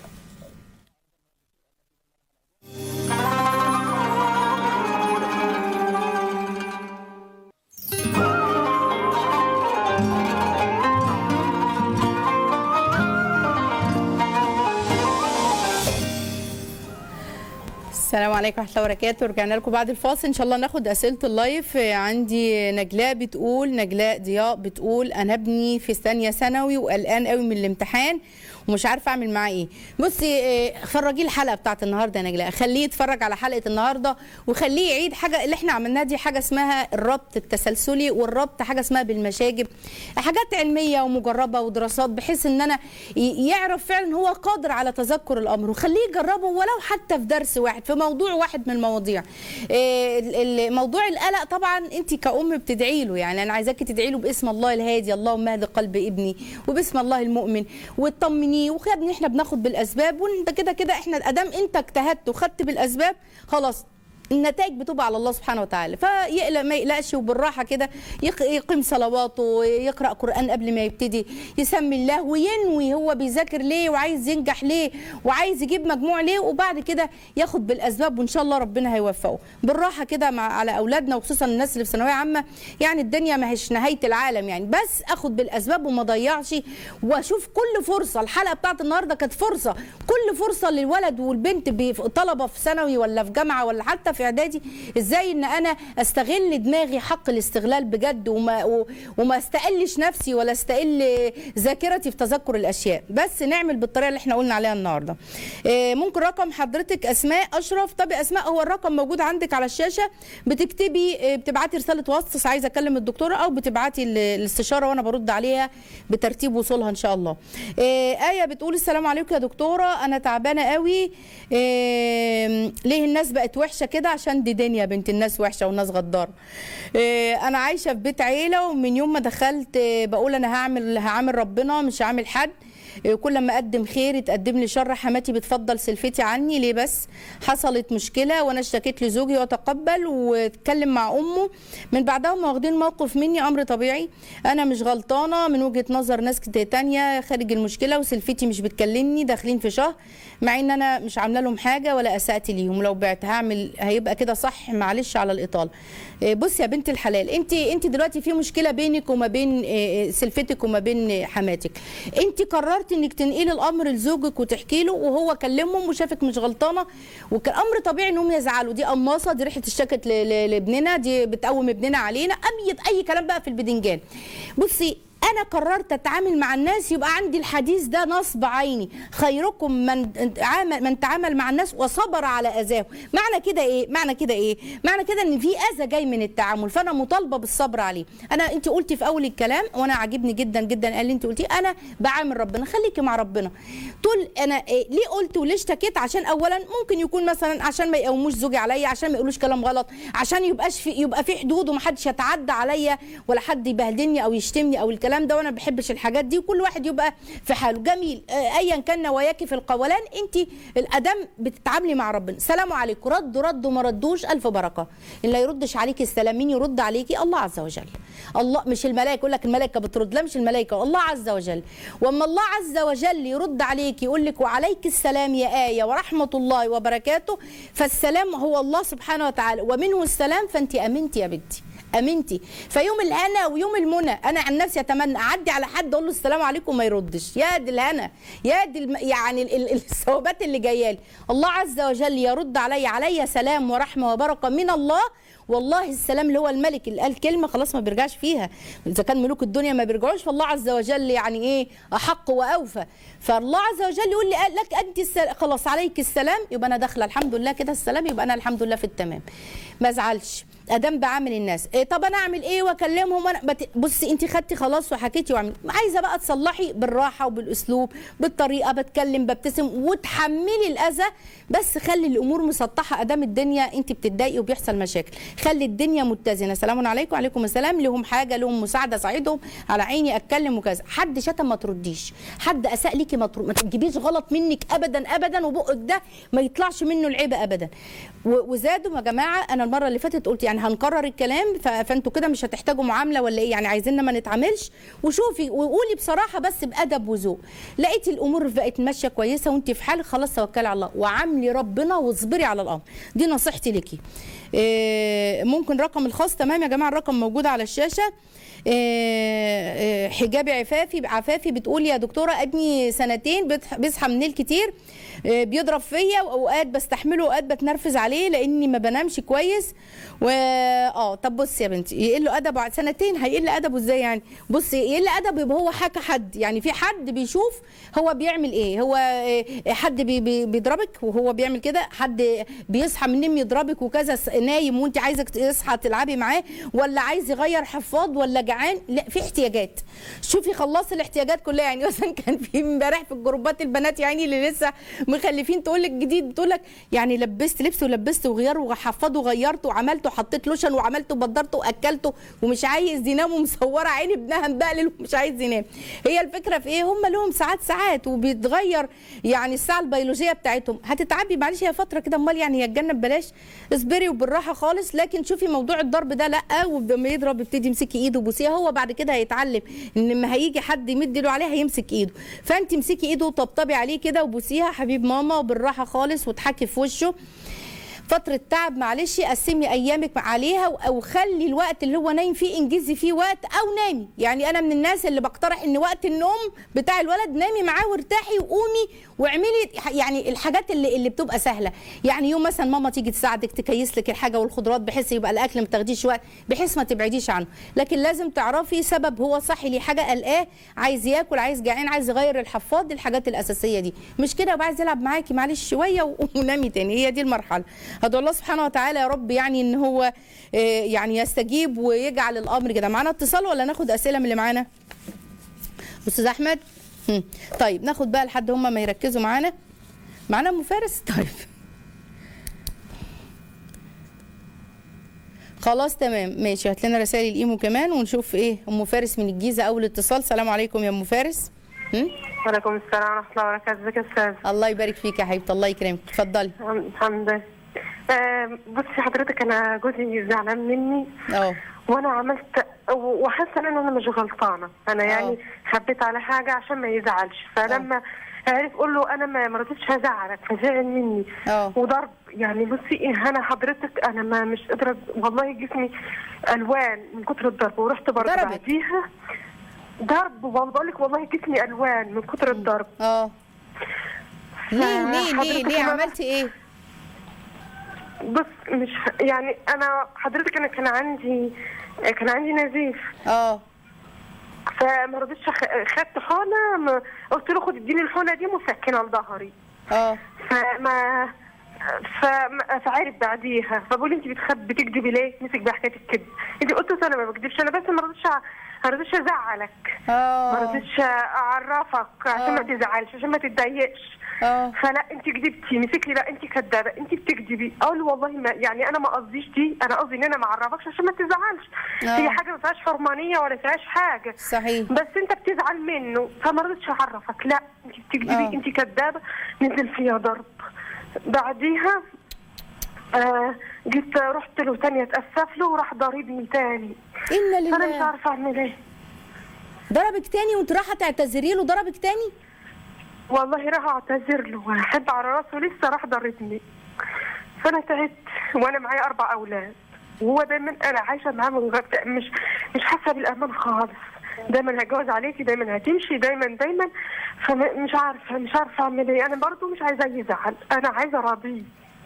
السلام عليكم ورحمه الله وبركاته رجعنا لكم بعد الفاصل ان شاء الله ناخد اسئله اللايف عندي نجلاء بتقول نجلاء ضياء بتقول انا ابني في ثانيه ثانوي وقلقان قوي من الامتحان ومش عارفه اعمل معاه ايه بصي إيه، فرجيه الحلقه بتاعت النهارده يا نجلاء خليه يتفرج على حلقه النهارده وخليه يعيد حاجه اللي احنا عملناها دي حاجه اسمها الربط التسلسلي والربط حاجه اسمها بالمشاجب حاجات علميه ومجربه ودراسات بحيث ان انا ي- يعرف فعلا هو قادر على تذكر الامر وخليه يجربه ولو حتى في درس واحد في موضوع واحد من المواضيع إيه، ال- ال- موضوع القلق طبعا انت كأم بتدعي له يعني انا عايزاكي تدعي له باسم الله الهادي اللهم اهد قلب ابني وباسم الله المؤمن وتطمنيه ويا ابني احنا بناخد بالاسباب وانت كده كده احنا ادام انت اجتهدت وخدت بالاسباب خلاص النتائج بتبقى على الله سبحانه وتعالى فيقلق ما يقلقش وبالراحه كده يق- يقيم صلواته يقرا قران قبل ما يبتدي يسمي الله وينوي هو بيذاكر ليه وعايز ينجح ليه وعايز يجيب مجموع ليه وبعد كده ياخد بالاسباب وان شاء الله ربنا هيوفقه بالراحه كده مع على اولادنا وخصوصا الناس اللي في ثانويه عامه يعني الدنيا ما هيش نهايه العالم يعني بس اخد بالاسباب وما اضيعش واشوف كل فرصه الحلقه بتاعت النهارده كانت فرصه كل فرصه للولد والبنت بي- طلبه في ثانوي ولا في جامعه ولا حتى في اعدادي ازاي ان انا استغل دماغي حق الاستغلال بجد وما و- وما استقلش نفسي ولا استقل ذاكرتي في تذكر الاشياء بس نعمل بالطريقه اللي احنا قلنا عليها النهارده إيه، ممكن رقم حضرتك اسماء اشرف طب يا اسماء هو الرقم موجود عندك على الشاشه بتكتبي إيه، بتبعتي رساله واتس عايزه اكلم الدكتوره او بتبعتي ال- الاستشاره وانا برد عليها بترتيب وصولها ان شاء الله إيه، ايه بتقول السلام عليكم يا دكتوره انا تعبانه قوي إيه، ليه الناس بقت وحشه كده عشان دي دنيا بنت الناس وحشه والناس غداره إيه، انا عايشه في بيت عيله ومن يوم ما دخلت إيه، بقول انا هعمل هعمل ربنا مش هعمل حد إيه، كل ما اقدم خير يتقدم لي شر حماتي بتفضل سلفتي عني ليه بس حصلت مشكله وانا اشتكيت لزوجي وتقبل واتكلم مع امه من بعدها هم واخدين موقف مني امر طبيعي انا مش غلطانه من وجهه نظر ناس كتير تانية خارج المشكله وسلفتي مش بتكلمني داخلين في شهر مع ان انا مش عامله لهم حاجه ولا اسات ليهم لو بعت هعمل هيبقى كده صح معلش على الاطاله إيه، بصي يا بنت الحلال انت انت دلوقتي في مشكله بينك وما بين إيه، سلفتك وما بين حماتك انت قررت انك تنقلي الامر لزوجك وتحكي له وهو كلمهم وشافك مش غلطانه وكان امر طبيعي انهم يزعلوا دي قماصه دي ريحه الشكت ل- ل- لابننا دي بتقوم ابننا علينا اي اي كلام بقى في البدنجان بصي انا قررت اتعامل مع الناس يبقى عندي الحديث ده نصب عيني خيركم من عامل من تعامل مع الناس وصبر على اذاهم معنى كده ايه معنى كده ايه معنى كده ان في اذى جاي من التعامل فانا مطالبه بالصبر عليه انا انت قلتي في اول الكلام وانا عاجبني جدا جدا قال لي انت قلتي انا بعامل ربنا خليكي مع ربنا طول انا إيه ليه قلت وليه اشتكيت عشان اولا ممكن يكون مثلا عشان ما يقوموش زوجي عليا عشان ما يقولوش كلام غلط عشان يبقاش في يبقى في حدود ومحدش يتعدى عليا ولا حد يبهدلني او يشتمني او الكلام ده وانا ما بحبش الحاجات دي وكل واحد يبقى في حاله جميل آه، ايا كان نواياكي في القولان انت الادام بتتعاملي مع ربنا سلام عليكم ردوا ردوا ما ردوش الف بركه اللي لا يردش عليكي السلام مين يرد عليكي الله عز وجل الله مش الملائكه يقول لك الملائكه بترد لا مش الملائكه الله عز وجل واما الله عز وجل يرد عليك يقول لك وعليك السلام يا ايه ورحمه الله وبركاته فالسلام هو الله سبحانه وتعالى ومنه السلام فانت امنتي يا بنتي امنتي فيوم الهنا ويوم المنى انا عن نفسي اتمنى اعدي على حد اقول له السلام عليكم ما يردش يا دي الهنا يا دي الم... يعني ال- ال- الثوابات اللي جايه لي الله عز وجل يرد علي علي سلام ورحمه وبركه من الله والله السلام اللي هو الملك اللي قال كلمه خلاص ما بيرجعش فيها اذا كان ملوك الدنيا ما بيرجعوش فالله عز وجل يعني ايه احق واوفى فالله عز وجل يقول لي قال لك انت السل... خلاص عليك السلام يبقى انا داخله الحمد لله كده السلام يبقى انا الحمد لله في التمام ما ازعلش ادام بعامل الناس إيه طب انا اعمل ايه واكلمهم انا بت... بصي انت خدتي خلاص وحكيتي وعمل عايزه بقى تصلحي بالراحه وبالاسلوب بالطريقه بتكلم ببتسم وتحملي الاذى بس خلي الامور مسطحه ادام الدنيا انت بتتضايقي وبيحصل مشاكل خلي الدنيا متزنه سلام عليكم وعليكم السلام لهم حاجه لهم مساعده ساعدهم على عيني اتكلم وكذا حد شتم ما ترديش حد اساء ليكي ما, تر... ما تجيبيش غلط منك ابدا ابدا وبقك ده ما يطلعش منه العيب ابدا و... وزادوا يا جماعه انا المره اللي فاتت قلت يعني هنكرر الكلام ف... فانتوا كده مش هتحتاجوا معامله ولا ايه يعني عايزيننا ما نتعاملش وشوفي وقولي بصراحه بس بادب وذوق لقيتي الامور بقت ماشيه كويسه وانت في حالك خلاص توكلي على الله وعاملي ربنا واصبري على الامر دي نصيحتي ليكي إيه، ممكن رقم الخاص تمام يا جماعه الرقم موجود على الشاشه إيه، إيه، حجابي عفافي عفافي بتقول يا دكتوره ابني سنتين بتح- بيصحى من الليل كتير إيه، بيضرب فيا واوقات بستحمله واوقات بتنرفز عليه لاني ما بنامش كويس و اه طب بصي يا بنتي يقل ادبه بعد سنتين هيقل ادبه ازاي يعني بصي يقل ادبه يبقى هو حكى حد يعني في حد بيشوف هو بيعمل ايه هو إيه، حد بي بي بيضربك وهو بيعمل كده حد بيصحى من النوم يضربك وكذا س- نايم وانت عايزه تصحى تلعبي معاه ولا عايز يغير حفاض ولا جعان لا في احتياجات شوفي خلصي الاحتياجات كلها يعني مثلا كان في امبارح في الجروبات البنات يعني اللي لسه مخلفين تقول لك جديد بتقول لك يعني لبست لبس ولبست وغيار وحفظه وغيرته وعملته وحطيت لوشن وعملته وبدرته واكلته ومش عايز ينام ومصوره عين ابنها مبقلل ومش عايز ينام هي الفكره في ايه هم لهم ساعات ساعات وبيتغير يعني الساعه البيولوجيه بتاعتهم هتتعبي معلش هي فتره كده امال يعني هي الجنه ببلاش اصبري وبالراحه خالص لكن شوفي موضوع الضرب ده لا ولما يضرب يبتدي يمسكي ايده وبوسيها هو بعد كده هيتعلم ان لما هيجي حد يمد له عليه هيمسك ايده فانت امسكي ايده وطبطبي عليه كده وبوسيها حبيب ماما وبالراحه خالص وتحكي في وشه فترة تعب معلش قسمي ايامك عليها او خلي الوقت اللي هو نايم فيه انجزي فيه وقت او نامي يعني انا من الناس اللي بقترح ان وقت النوم بتاع الولد نامي معاه وارتاحي وقومي واعملي يعني الحاجات اللي اللي بتبقى سهله يعني يوم مثلا ماما تيجي تساعدك تكيس لك الحاجه والخضروات بحيث يبقى الاكل ما تاخديش وقت بحيث ما تبعديش عنه لكن لازم تعرفي سبب هو صحي ليه حاجه قلقاه عايز ياكل عايز جعان عايز يغير الحفاض دي الحاجات الاساسيه دي مش كده يبقى عايز يلعب معاكي معلش شويه و- ونامي تاني هي دي المرحله هدعو الله سبحانه وتعالى يا رب يعني ان هو آه، يعني يستجيب ويجعل الامر كده معانا اتصال ولا ناخد اسئله من اللي معانا استاذ احمد هم. طيب ناخد بقى لحد هم ما يركزوا معانا معانا ام فارس طيب خلاص تمام ماشي هات لنا رسائل الايمو كمان ونشوف ايه ام فارس من الجيزه اول اتصال سلام عليكم يا ام فارس هم؟ وعليكم السلام ورحمة الله وبركاته ازيك يا استاذ الله يبارك فيك يا حبيبتي الله يكرمك اتفضلي الحمد لله آه، بصي حضرتك انا جوزي زعلان مني اه وانا عملت وحاسه ان انا مش غلطانه انا آه. يعني حبيت على حاجه عشان ما يزعلش فلما عرف قول له انا ما ما رضيتش هزعلك فزعل مني اه وضرب يعني بصي إيه، انا حضرتك انا ما مش قادره والله جسمي الوان من كتر الضرب ورحت برضه ضربك؟ بعديها ضرب بقول لك والله جسمي الوان من كتر الضرب اه ليه ليه ليه حضرتك ليه أنا- عملتي ايه بص مش يعني انا حضرتك انا كان عندي كان عندي نزيف اه فما رضيتش أخ- خدت حونه م- قلت له خد اديني الحونه دي مسكنه لظهري اه فما فما- فعرف بعديها فبقول انت بتخب بتكذبي ليه؟ مسك بحكايه الكذب انت قلت له انا ما بكذبش انا بس ما رضيتش أ- ما رضيتش ازعلك ما اه رضيتش اعرفك عشان ما آه. تزعلش عشان ما تتضايقش اه فلا انت كذبتي مسك لي لا انت كدابه انت بتكذبي اقول له والله ما يعني انا ما قصديش دي انا قصدي ان انا ما اعرفكش عشان ما تزعلش آه. هي حاجه ما فيهاش حرمانيه ولا فيهاش حاجه صحيح بس انت بتزعل منه فما رضيتش اعرفك لا انت بتكذبي آه. انت كدابه نزل فيها ضرب بعديها آه جيت رحت له تاني اتاسف له وراح ضاربني تاني انا فانا مش لله عارفه اعمل ايه ضربك تاني وانت رايحه تعتذري له ضربك تاني والله راح اعتذر له واحب على راسه لسه راح ضربني فانا تعبت وانا معايا اربع اولاد وهو دايما انا عايشه معاه من غير مش مش حاسه بالامان خالص دايما هتجوز عليكي دايما هتمشي دايما دايما فمش عارفه مش عارفه اعمل ايه انا برضو مش عايزه يزعل انا عايزه اراضيه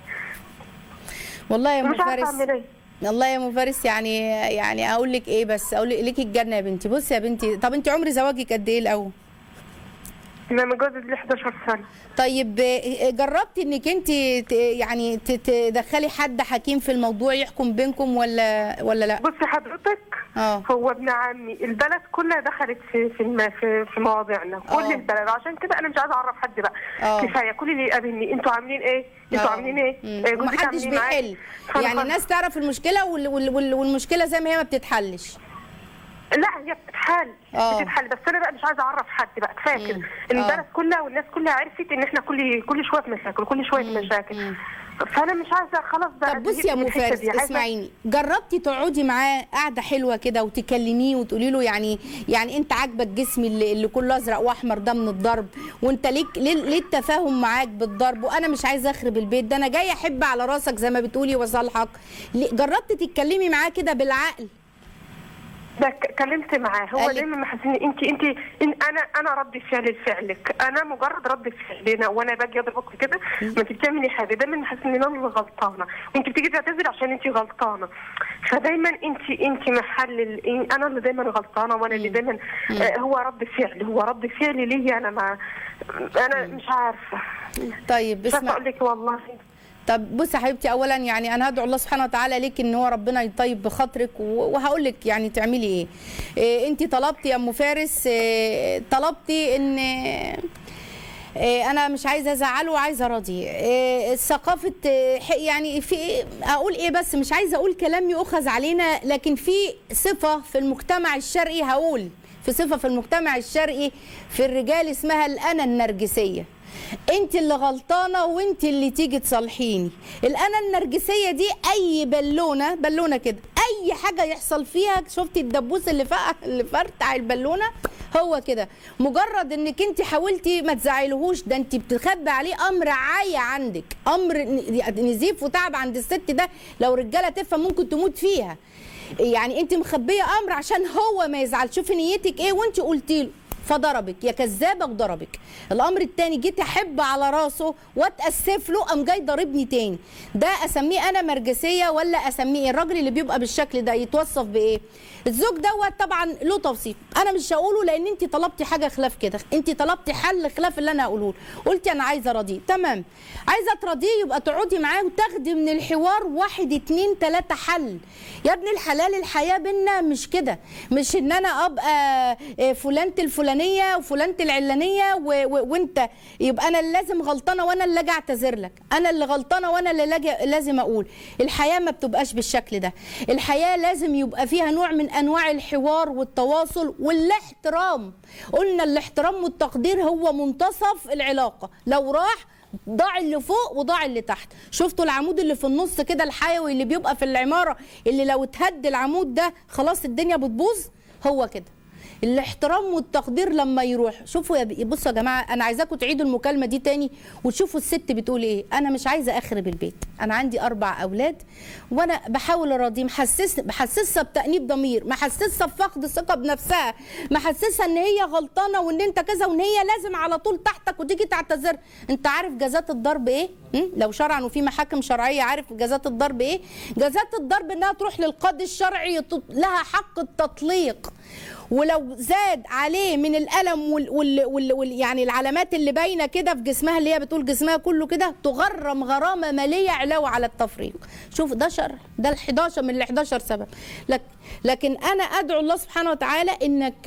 والله يا ام ومش عارفه فارس اعمل ايه والله يا ام فارس يعني يعني اقول لك ايه بس اقول لك ليكي الجنه يا بنتي بصي يا بنتي طب انت عمر زواجك قد ايه الاول انا متجوزه لي 11 سنه طيب آه، جربتي انك انت ت- يعني ت- تدخلي حد حكيم في الموضوع يحكم بينكم ولا ولا لا بصي حضرتك اه هو ابن عمي البلد كلها دخلت في في الم- في, في مواضيعنا كل آه. البلد عشان كده انا مش عايزه اعرف حد بقى آه. كفايه كل اللي يقابلني انتوا عاملين ايه انتوا آه. عاملين ايه مم. آه، جوزك ومحدش عاملين إيه معاك؟ بيحل فأنا يعني خلاص- الناس تعرف المشكله وال- وال- وال- والمشكله زي ما هي ما بتتحلش لا هي بتتحل آه. بتتحل بس انا بقى مش عايزه اعرف حد بقى كفايه كده مم. البلد آه. كلها والناس كلها عرفت ان احنا كل كل شويه في مشاكل كل شويه في مشاكل مم. فانا مش عايزه خلاص بقى طب بصي يا زهقت من ام الحتة فارس دي. عايزة- اسمعيني جربتي تقعدي معاه قعده حلوه كده وتكلميه وتقولي له يعني يعني انت عاجبك جسمي اللي, اللي كله ازرق واحمر ده من الضرب وانت ليك ليه, ليه التفاهم معاك بالضرب وانا مش عايزه اخرب البيت ده انا جايه احب على راسك زي ما بتقولي واصالحك ليه- جربتي تتكلمي معاه كده بالعقل ده ك- كلمت معاه هو قالك- دايما محسسني انت انت إن انا انا رد فعل لفعلك انا مجرد رد فعل انا وانا باجي اضربك كده ما انت بتعملي حاجه دايما محسسني ان انا اللي غلطانه وانت بتيجي تعتذري عشان انت غلطانه فدايما انت انت محل ال- إن- انا اللي دايما غلطانه وانا اللي دايما آه، هو رد فعل هو رد فعل ليا انا ما انا مش عارفه طيب بس اسمع اقول لك والله طب بصي يا حبيبتي اولا يعني انا هدعو الله سبحانه وتعالى ليك ان هو ربنا يطيب بخاطرك و- وهقول لك يعني تعملي ايه, إيه انت طلبتي يا ام فارس إيه طلبتي ان إيه انا مش عايزه ازعله وعايزه اراضيه إيه ثقافه إيه ح- يعني في اقول ايه بس مش عايزه اقول كلام يؤخذ علينا لكن في صفه في المجتمع الشرقي هقول في صفه في المجتمع الشرقي في الرجال اسمها الانا النرجسيه انت اللي غلطانه وانت اللي تيجي تصالحيني الانا النرجسيه دي اي بالونه بالونه كده اي حاجه يحصل فيها شفتي الدبوس اللي فقع اللي فرتع البالونه هو كده مجرد انك انت حاولتي ما تزعلهوش ده انت بتخبي عليه امر عايه عندك امر ن- نزيف وتعب عند الست ده لو رجاله تفهم ممكن تموت فيها يعني انت مخبيه امر عشان هو ما يزعل شوفي نيتك ايه وانت قلتي له فضربك يا كذابه وضربك الامر الثاني جيت احب على راسه واتاسف له قام جاي ضاربني تاني ده اسميه انا مرجسيه ولا اسميه إيه؟ الراجل اللي بيبقى بالشكل ده يتوصف بايه الزوج دوت طبعا له توصيف انا مش هقوله لان انت طلبتي حاجه خلاف كده انت طلبتي حل خلاف اللي انا هقوله له. قلتي انا عايزه اراضيه تمام عايزه تراضيه يبقى تقعدي معاه وتاخدي من الحوار واحد اتنين تلاته حل يا ابن الحلال الحياه بينا مش كده مش ان انا ابقى آه، فلانه الفلانيه وفلانه العلانيه و- و- وانت يبقى انا اللي لازم غلطانه وانا اللي اجي اعتذر لك انا اللي غلطانه وانا اللي لاجي- لازم اقول الحياه ما بتبقاش بالشكل ده الحياه لازم يبقى فيها نوع من انواع الحوار والتواصل والاحترام قلنا الاحترام والتقدير هو منتصف العلاقه لو راح ضاع اللي فوق وضاع اللي تحت شفتوا العمود اللي في النص كده الحيوي اللي بيبقى في العماره اللي لو اتهد العمود ده خلاص الدنيا بتبوظ هو كده الاحترام والتقدير لما يروح شوفوا يا بي- بصوا يا جماعه انا عايزاكم تعيدوا المكالمه دي تاني وتشوفوا الست بتقول ايه انا مش عايزه اخرب البيت انا عندي اربع اولاد وانا بحاول اراضيه محسس بحسسها بتانيب ضمير محسسها بفقد ثقه بنفسها محسسها ان هي غلطانه وان انت كذا وان هي لازم على طول تحتك وتيجي تعتذر انت عارف جزات الضرب ايه م? لو شرعا وفي محاكم شرعيه عارف جزات الضرب ايه جزات الضرب انها تروح للقاضي الشرعي يط- لها حق التطليق ولو زاد عليه من الالم وال وال وال وال يعني العلامات اللي باينه كده في جسمها اللي هي بتقول جسمها كله كده تغرم غرامه ماليه علاوه على التفريق شوف ده شر ده ال 11 من ال 11 سبب لك لكن انا ادعو الله سبحانه وتعالى انك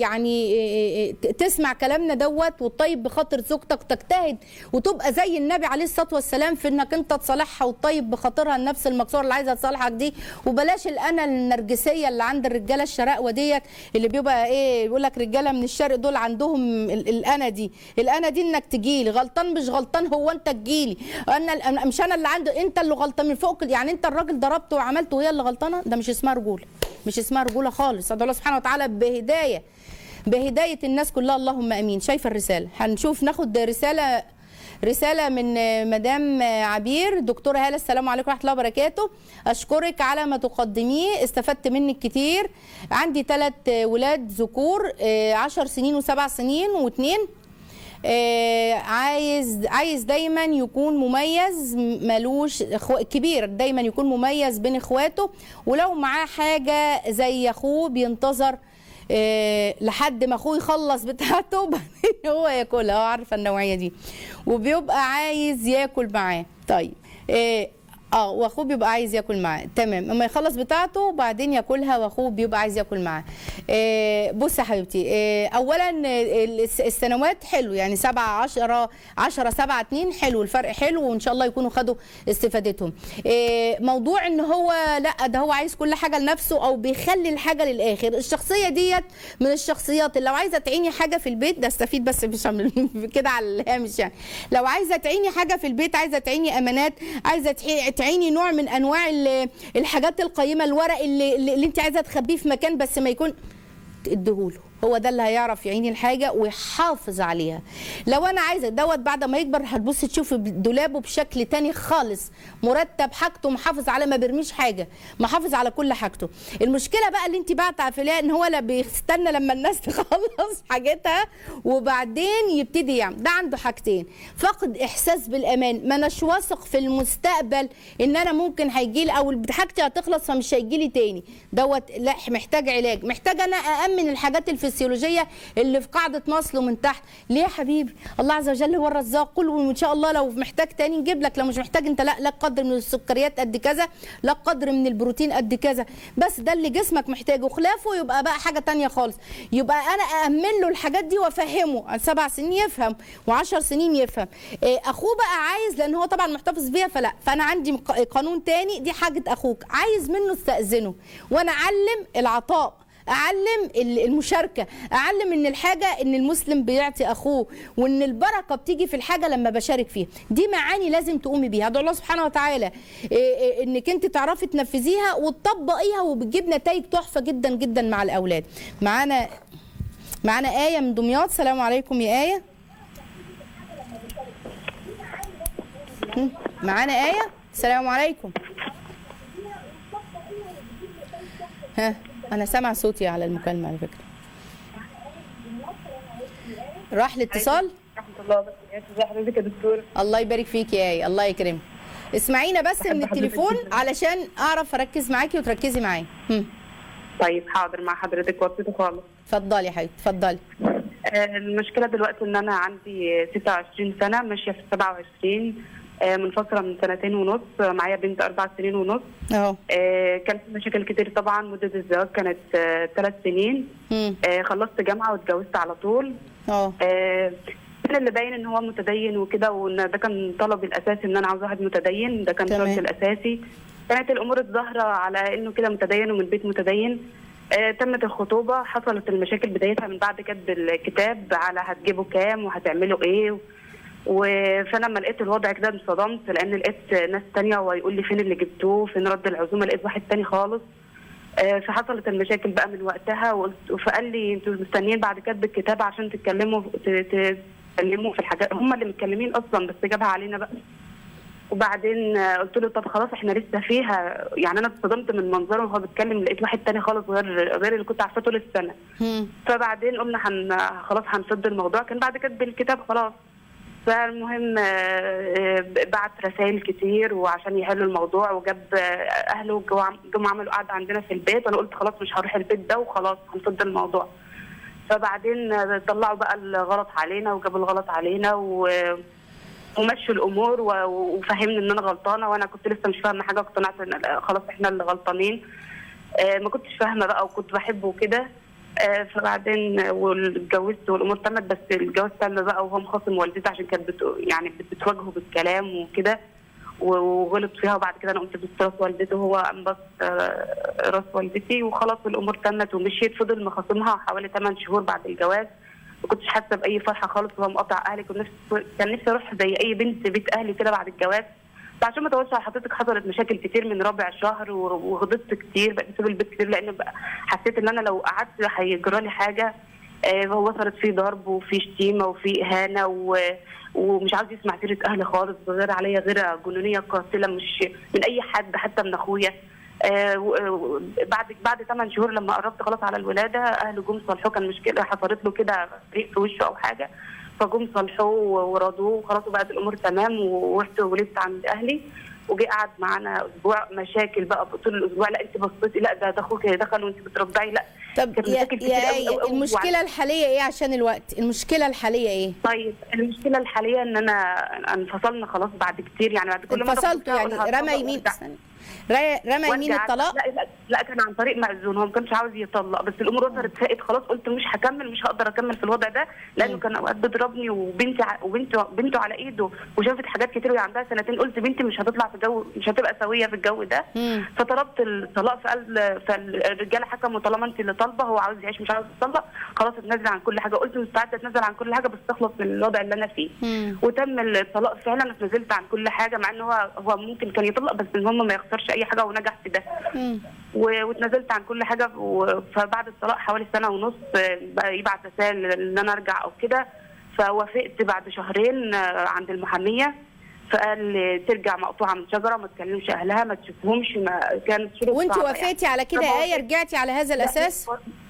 يعني تسمع كلامنا دوت وتطيب بخاطر زوجتك تجتهد وتبقى زي النبي عليه الصلاه والسلام في انك انت تصالحها وتطيب بخاطرها النفس المكسوره اللي عايزه تصالحك دي وبلاش الانا النرجسيه اللي عند الرجاله الشرقوه ديت اللي بيبقى ايه يقول لك رجاله من الشرق دول عندهم ال- الانا دي الانا دي انك تجيلي غلطان مش غلطان هو انت تجيلي انا مش انا اللي عنده انت اللي غلطان من فوق يعني انت الراجل ضربته وعملته وهي اللي غلطانه ده مش اسمها رجوله مش اسمها رجوله خالص ادعو الله سبحانه وتعالى بهدايه بهدايه الناس كلها اللهم امين شايفه الرساله هنشوف ناخد رساله رسالة من مدام عبير دكتورة هالة السلام عليكم ورحمة الله وبركاته أشكرك على ما تقدميه استفدت منك كتير عندي ثلاث ولاد ذكور آه، عشر سنين وسبع سنين واثنين آه، عايز عايز دايما يكون مميز ملوش إخو- كبير دايما يكون مميز بين اخواته ولو معاه حاجه زي اخوه بينتظر آه، لحد ما اخوه يخلص بتاعته وبعدين هو ياكلها هو عارفه النوعيه دي وبيبقى عايز ياكل معاه طيب آه، اه واخوه بيبقى عايز ياكل معاه تمام اما يخلص بتاعته وبعدين ياكلها واخوه بيبقى عايز ياكل معاه آه بص يا حبيبتي آه اولا آه، الس- السنوات حلو يعني 7 10 10 7 2 حلو الفرق حلو وان شاء الله يكونوا خدوا استفادتهم آه موضوع ان هو لا ده هو عايز كل حاجه لنفسه او بيخلي الحاجه للاخر الشخصيه ديت من الشخصيات اللي لو عايزه تعيني حاجه في البيت ده استفيد بس مش عم- كده على الهامش يعني لو عايزه تعيني حاجه في البيت عايزه تعيني امانات عايزه تعي- تعيني نوع من انواع ال- الحاجات القيمه الورق اللي, اللي اللي انت عايزه تخبيه في مكان بس ما يكون اديهوله هو ده اللي هيعرف يعين الحاجه ويحافظ عليها لو انا عايزه دوت بعد ما يكبر هتبص تشوفي دولابه بشكل تاني خالص مرتب حاجته محافظ على ما بيرميش حاجه محافظ على كل حاجته المشكله بقى اللي انت بقى تعرفيها ان هو لا بيستنى لما الناس تخلص حاجتها وبعدين يبتدي يعمل ده عنده حاجتين فقد احساس بالامان ما اناش واثق في المستقبل ان انا ممكن هيجي لي او حاجتي هتخلص فمش هيجي لي تاني دوت لا محتاج علاج محتاج انا اامن الحاجات الفسيولوجيه اللي في قاعده مصل ومن تحت ليه يا حبيبي الله عز وجل هو الرزاق قل وان شاء الله لو محتاج تاني نجيب لك لو مش محتاج انت لا لك قدر من السكريات قد كذا لك قدر من البروتين قد كذا بس ده اللي جسمك محتاجه خلافه يبقى بقى حاجه تانية خالص يبقى انا اامن له الحاجات دي وافهمه عن سبع سنين يفهم وعشر سنين يفهم إيه، اخوه بقى عايز لان هو طبعا محتفظ بيها فلا فانا عندي ق- قانون تاني دي حاجه اخوك عايز منه استاذنه وانا اعلم العطاء اعلم ال- المشاركه اعلم ان الحاجه ان المسلم بيعطي اخوه وان البركه بتيجي في الحاجه لما بشارك فيها دي معاني لازم تقومي بيها ادعو الله سبحانه وتعالى إيه إيه انك انت تعرفي تنفذيها وتطبقيها وبتجيب نتائج تحفه جدا جدا مع الاولاد معانا معانا ايه من دمياط السلام عليكم يا ايه هم، معانا ايه السلام عليكم ها انا سامع صوتي على المكالمه على فكره راح الاتصال ورحمة الله وبركاته ازي حضرتك يا دكتور الله يبارك فيك يا ايه الله يكرمك اسمعينا بس بحب من حضرتك التليفون جداً. علشان اعرف اركز معاكي وتركزي معايا هم، طيب حاضر مع حضرتك وصيته خالص اتفضلي يا حبيبتي اتفضلي آه، المشكلة دلوقتي ان انا عندي 26 سنة ماشية في 27 آه، منفصلة من سنتين ونص آه، معايا بنت اربع سنين ونص اهو آه، كان في مشاكل كتير طبعا مدة الزواج كانت ثلاث سنين هم، آه، خلصت جامعة واتجوزت على طول اه آه، كان اللي باين ان هو متدين وكده وان ده كان طلبي الاساسي ان انا عاوز واحد متدين ده كان تمام. طلبي الاساسي كانت الامور الظاهره على انه كده متدين ومن بيت متدين آه تمت الخطوبه حصلت المشاكل بدايتها من بعد كتب الكتاب على هتجيبوا كام وهتعملوا ايه و- فانا لما لقيت الوضع كده انصدمت لان لقيت ناس تانية ويقول لي فين اللي جبتوه فين رد العزومه لقيت واحد تاني خالص آه، فحصلت المشاكل بقى من وقتها وقلت فقال لي انتوا مستنيين بعد كتب الكتاب عشان تتكلموا ت- ت- تتكلموا في الحاجات هم اللي متكلمين اصلا بس جابها علينا بقى وبعدين آه، قلت له طب خلاص احنا لسه فيها يعني انا اتصدمت من منظره وهو بيتكلم لقيت واحد تاني خالص غير غير اللي كنت عارفاه طول السنه هم، فبعدين قلنا هن خلاص هنسد الموضوع كان بعد كتب الكتاب خلاص فالمهم آه، آه، بعت رسائل كتير وعشان يحلوا الموضوع وجاب آه، اهله جو عم- جم عملوا قعده عندنا في البيت وانا قلت خلاص مش هروح البيت ده وخلاص هنفض الموضوع فبعدين آه، طلعوا بقى الغلط علينا وجابوا الغلط علينا و ومشوا الامور و- وفهمني ان انا غلطانه وانا كنت لسه مش فاهمه حاجه اقتنعت ان لا، خلاص احنا اللي غلطانين آه، ما كنتش فاهمه بقى وكنت بحبه وكده آه، فبعدين آه، واتجوزت والامور تمت بس الجواز تم بقى وهو مخاصم والدتي عشان كانت بت... يعني بت- بتواجهه بالكلام وكده و- وغلط فيها وبعد كده انا قمت بس راس والدته وهو قام بس آه، راس والدتي وخلاص الامور تمت ومشيت فضل مخاصمها حوالي 8 شهور بعد الجواز ما كنتش حاسه باي فرحه خالص وهو مقاطع اهلي كنت نفسي كان نفسي اروح زي اي بنت بيت اهلي كده بعد الجواز فعشان ما اطولش على حضرتك حصلت مشاكل كتير من رابع شهر و- وغضبت كتير بقيت اسيب البيت كتير لان بقى حسيت ان انا لو قعدت هيجرى لي حاجه آه، هو وصلت فيه ضرب وفي شتيمه وفي اهانه و... ومش عاوز يسمع سيره اهلي خالص غير عليا غيره جنونيه قاتله مش من اي حد حتى من اخويا آه، و- و- بعد بعد 8 شهور لما قربت خلاص على الولاده اهله جم صالحوه كان مشكله حصلت له كده ريق في وشه او حاجه فجم صالحوه ورضوه وخلاص وبقت الامور تمام ورحت ولدت عند اهلي وجي قعد معانا اسبوع مشاكل بقى طول الاسبوع لا انت بصيتي لا ده ده اخوك دخل وانت بترضعي لا طب كانت يا, مشاكل كتير يا أوي أوي آية أوي المشكله الحاليه ايه عشان الوقت المشكله الحاليه ايه طيب المشكله الحاليه ان انا انفصلنا خلاص بعد كتير يعني بعد كل مره كنت انفصلتوا يعني أقول رمى هتطلق يمين وأرجع. استنى. ري- رمى يمين وأرجع. الطلاق لا لا لا كان عن طريق مأذون هو ما كانش عاوز يطلق بس الامور وصلت فائت خلاص قلت مش هكمل مش هقدر اكمل في الوضع ده لانه كان اوقات بيضربني وبنتي ع- وبنته بنته على ايده وشافت حاجات كتير وهي عندها سنتين قلت بنتي مش هتطلع في جو مش هتبقى سويه في الجو ده مم. فطلبت الطلاق فقال فالرجاله حكموا طالما انت اللي طالبه هو عاوز يعيش مش عاوز يطلق خلاص اتنازل عن كل حاجه قلت مستعده اتنازل عن كل حاجه بس تخلص من الوضع اللي انا فيه مم. وتم الطلاق فعلا اتنازلت عن كل حاجه مع ان هو هو ممكن كان يطلق بس المهم ما يخسرش اي حاجه ونجح في ده مم. و- واتنازلت عن كل حاجه و- فبعد الطلاق حوالي سنه ونص آه، بقى يبعت رسائل ان انا ارجع او كده فوافقت بعد شهرين آه، عند المحاميه فقال لي ترجع مقطوعه من شجره ما تكلمش اهلها ما تشوفهمش ما كانت شروط وانت صعبة وافقتي على كده طب يا ايه وافقت. رجعتي على هذا الاساس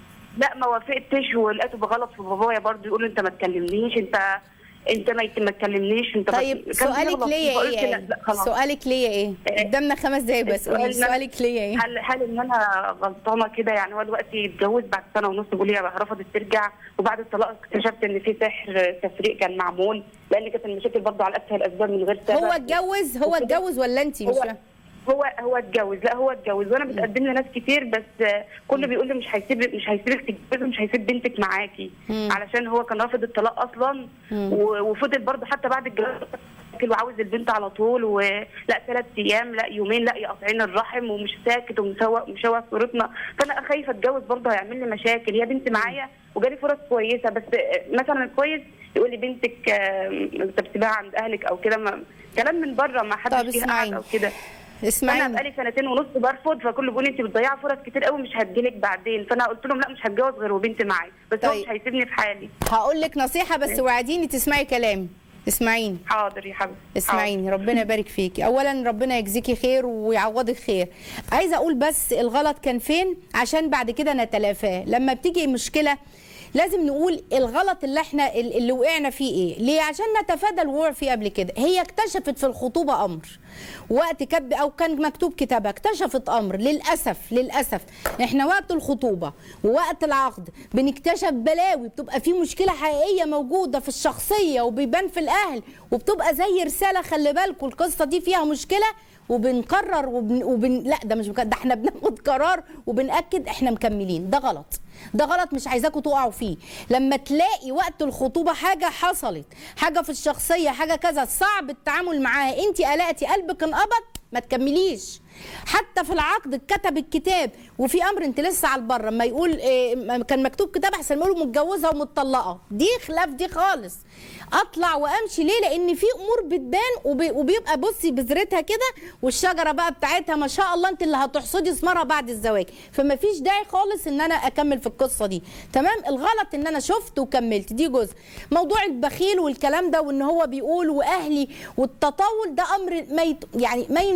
لا ما وافقتش ولقيته بغلط في بابايا برضه يقول انت ما تكلمنيش انت انت ما ما تكلمنيش انت ما- طيب كان سؤالك بيغلط. ليا فقلت ايه لا يعني لا خلاص سؤالك ليا ايه إيه؟ قدامنا خمس دقايق بس السؤال قولي إن أنا- سؤالك ليا ايه هل هل ان انا غلطانه كده يعني هو دلوقتي اتجوز بعد سنه ونص بيقول لي رفضت ترجع وبعد الطلاق اكتشفت ان في سحر تفريق كان معمول لان كانت المشاكل برضه على اسهل الاسباب من غير سبب هو اتجوز هو وكده. اتجوز ولا انت مش هو فاهمة؟ هو هو اتجوز لا هو اتجوز وانا بتقدم لناس كتير بس آه، كله بيقول لي مش هيسيب مش هيسيبك تتجوزي مش هيسيب بنتك معاكي مم. علشان هو كان رافض الطلاق اصلا مم. و- وفضل برضه حتى بعد الجواز وعاوز البنت على طول ولا ثلاث ايام لا يومين لا يقطعين الرحم ومش ساكت ومشوه مشوه صورتنا فانا خايفه اتجوز برضه هيعمل لي مشاكل هي بنت معايا وجالي فرص كويسه بس آه، مثلا كويس يقول لي بنتك آه، انت بتسيبها عند اهلك او كده ما- كلام من بره ما طب حدش فيها اسمعيني. قاعده او كده فانا اسمعيني بقالي سنتين ونص برفض فكل بيقول لي انت بتضيعي فرص كتير قوي مش هتجيلك بعدين فانا قلت لهم لا مش هتجوز غير وبنتي معايا بس هو طيب. مش هيسيبني في حالي هقول لك نصيحه بس وعديني تسمعي كلامي اسمعيني حاضر يا حبيبي اسمعيني ربنا يبارك فيكي اولا ربنا يجزيكي خير ويعوضك خير عايزه اقول بس الغلط كان فين عشان بعد كده نتلافاه لما بتيجي مشكله لازم نقول الغلط اللي احنا اللي وقعنا فيه ايه ليه عشان نتفادى الوقوع فيه قبل كده هي اكتشفت في الخطوبه امر وقت كتب او كان مكتوب كتابها اكتشفت امر للاسف للاسف احنا وقت الخطوبه ووقت العقد بنكتشف بلاوي بتبقى في مشكله حقيقيه موجوده في الشخصيه وبيبان في الاهل وبتبقى زي رساله خلي بالكم القصه دي فيها مشكله وبنقرر وبن... وبن... لا ده مش بك... ده احنا بناخد قرار وبنأكد احنا مكملين ده غلط ده غلط مش عايزاكم تقعوا فيه لما تلاقي وقت الخطوبه حاجه حصلت حاجه في الشخصيه حاجه كذا صعب التعامل معاها انت قلقتي قلبك انقبض ما تكمليش حتى في العقد اتكتب الكتاب وفي امر انت لسه على البر لما يقول إيه كان مكتوب كتاب احسن ما يقولوا متجوزه ومتطلقه دي خلاف دي خالص اطلع وامشي ليه لان في امور بتبان وبي وبيبقى بصي بذرتها كده والشجره بقى بتاعتها ما شاء الله انت اللي هتحصدي ثمارها بعد الزواج فما فيش داعي خالص ان انا اكمل في القصه دي تمام الغلط ان انا شفت وكملت دي جزء موضوع البخيل والكلام ده وان هو بيقول واهلي والتطاول ده امر ما يت... يعني ما ينفع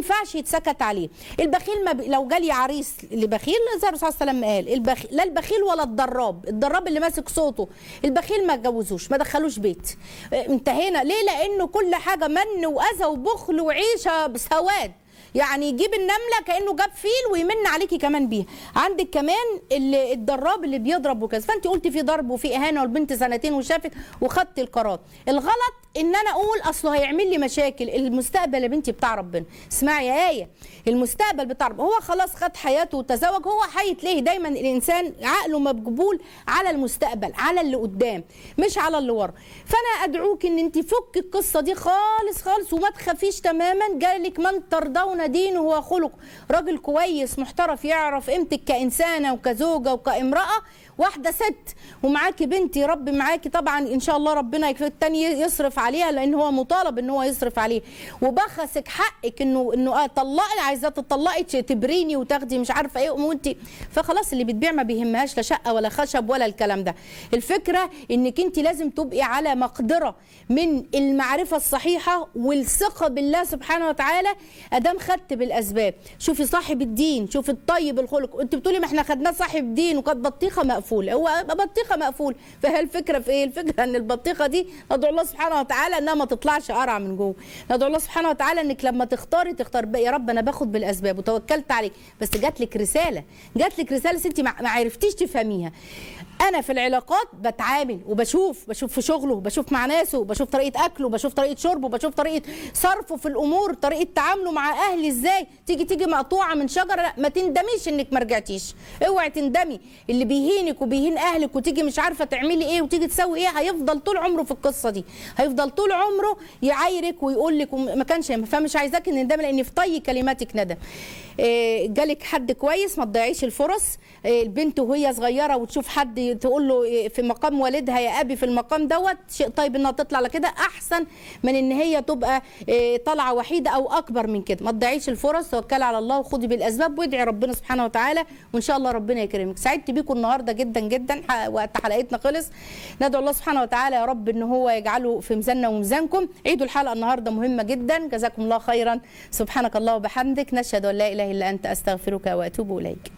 ينفعش يتسكت عليه البخيل ما ب... لو جالي عريس لبخيل زي الرسول صلى الله عليه وسلم قال البخ... لا البخيل ولا الضراب الضراب اللي ماسك صوته البخيل ما اتجوزوش ما دخلوش بيت اه، انتهينا ليه لانه كل حاجه من واذى وبخل وعيشه بسواد يعني يجيب النمله كانه جاب فيل ويمن عليكي كمان بيها عندك كمان اللي الضراب اللي بيضرب وكذا فانت قلتي في ضرب وفي اهانه والبنت سنتين وشافت وخدت القرار الغلط ان انا اقول اصله هيعمل لي مشاكل المستقبل يا بنتي بتاع ربنا اسمعي يا ايه المستقبل بتاع ربنا هو خلاص خد حياته وتزوج هو هيتلهي دايما الانسان عقله مجبول على المستقبل على اللي قدام مش على اللي ورا فانا ادعوك ان انت فك القصه دي خالص خالص وما تخافيش تماما جالك من ترضون دينه وخلقه راجل كويس محترف يعرف قيمتك كانسانه وكزوجه وكامراه واحده ست ومعاكي بنتي رب معاكي طبعا ان شاء الله ربنا يكفي التاني يصرف عليها لان هو مطالب ان هو يصرف عليه وبخسك حقك انه انه اه طلقي عايزاه تطلقي تبريني وتاخدي مش عارفه ايه وانت فخلاص اللي بتبيع ما بيهمهاش لا شقه ولا خشب ولا الكلام ده الفكره انك انت لازم تبقي على مقدره من المعرفه الصحيحه والثقه بالله سبحانه وتعالى ادام خدت بالاسباب شوفي صاحب الدين شوفي الطيب الخلق انت بتقولي ما احنا خدناه صاحب دين وكانت بطيخه مقفوله هو بطيخه مقفول فهي الفكره في ايه الفكره ان البطيخه دي ندعو الله سبحانه وتعالى انها ما تطلعش قرع من جوه ندعو الله سبحانه وتعالى انك لما تختاري تختار يا رب انا باخد بالاسباب وتوكلت عليك بس جات لك رساله جات لك رساله انت ما ما عرفتيش تفهميها انا في العلاقات بتعامل وبشوف بشوف في شغله بشوف مع ناسه بشوف طريقه اكله بشوف طريقه شربه بشوف طريقه صرفه في الامور طريقه تعامله مع اهلي ازاي تيجي تيجي مقطوعه من شجره لا ما تندميش انك ما رجعتيش اوعي تندمي اللي بيهينك وبيهين اهلك وتيجي مش عارفه تعملي ايه وتيجي تسوي ايه هيفضل طول عمره في القصه دي هيفضل طول عمره يعايرك ويقول لك ما كانش فمش عايزاك نندم لان في طي كلماتك ندم إيه جالك حد كويس ما تضيعيش الفرص إيه البنت وهي صغيره وتشوف حد تقول له إيه في مقام والدها يا ابي في المقام دوت شيء طيب انها تطلع لكده احسن من ان هي تبقى إيه طالعه وحيده او اكبر من كده ما تضيعيش الفرص توكلي على الله وخدي بالاسباب وادعي ربنا سبحانه وتعالى وان شاء الله ربنا يكرمك سعدت بيكم النهارده جدا جدا وقت حلقتنا خلص ندعو الله سبحانه وتعالى يا رب ان هو يجعله في ميزاننا وميزانكم عيدوا الحلقه النهارده مهمه جدا جزاكم الله خيرا سبحانك الله وبحمدك نشهد ان لا اله الا انت استغفرك واتوب اليك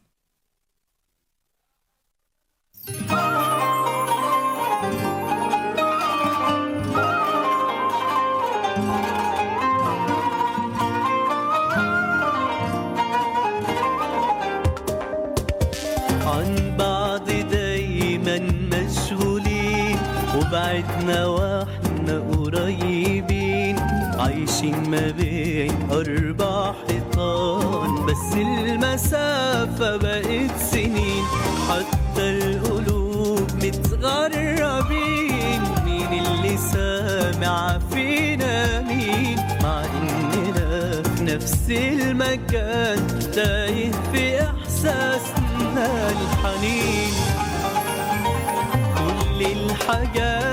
عن بعض دايما مشغولين وبعدنا واحنا قريبين عايشين ما بين أربع حيطان بس المسافة بقت سنين حتى القلوب متغربين مين اللي سامع فينا مين مع إننا في نفس المكان تايه في إحساسنا الحنين كل الحاجات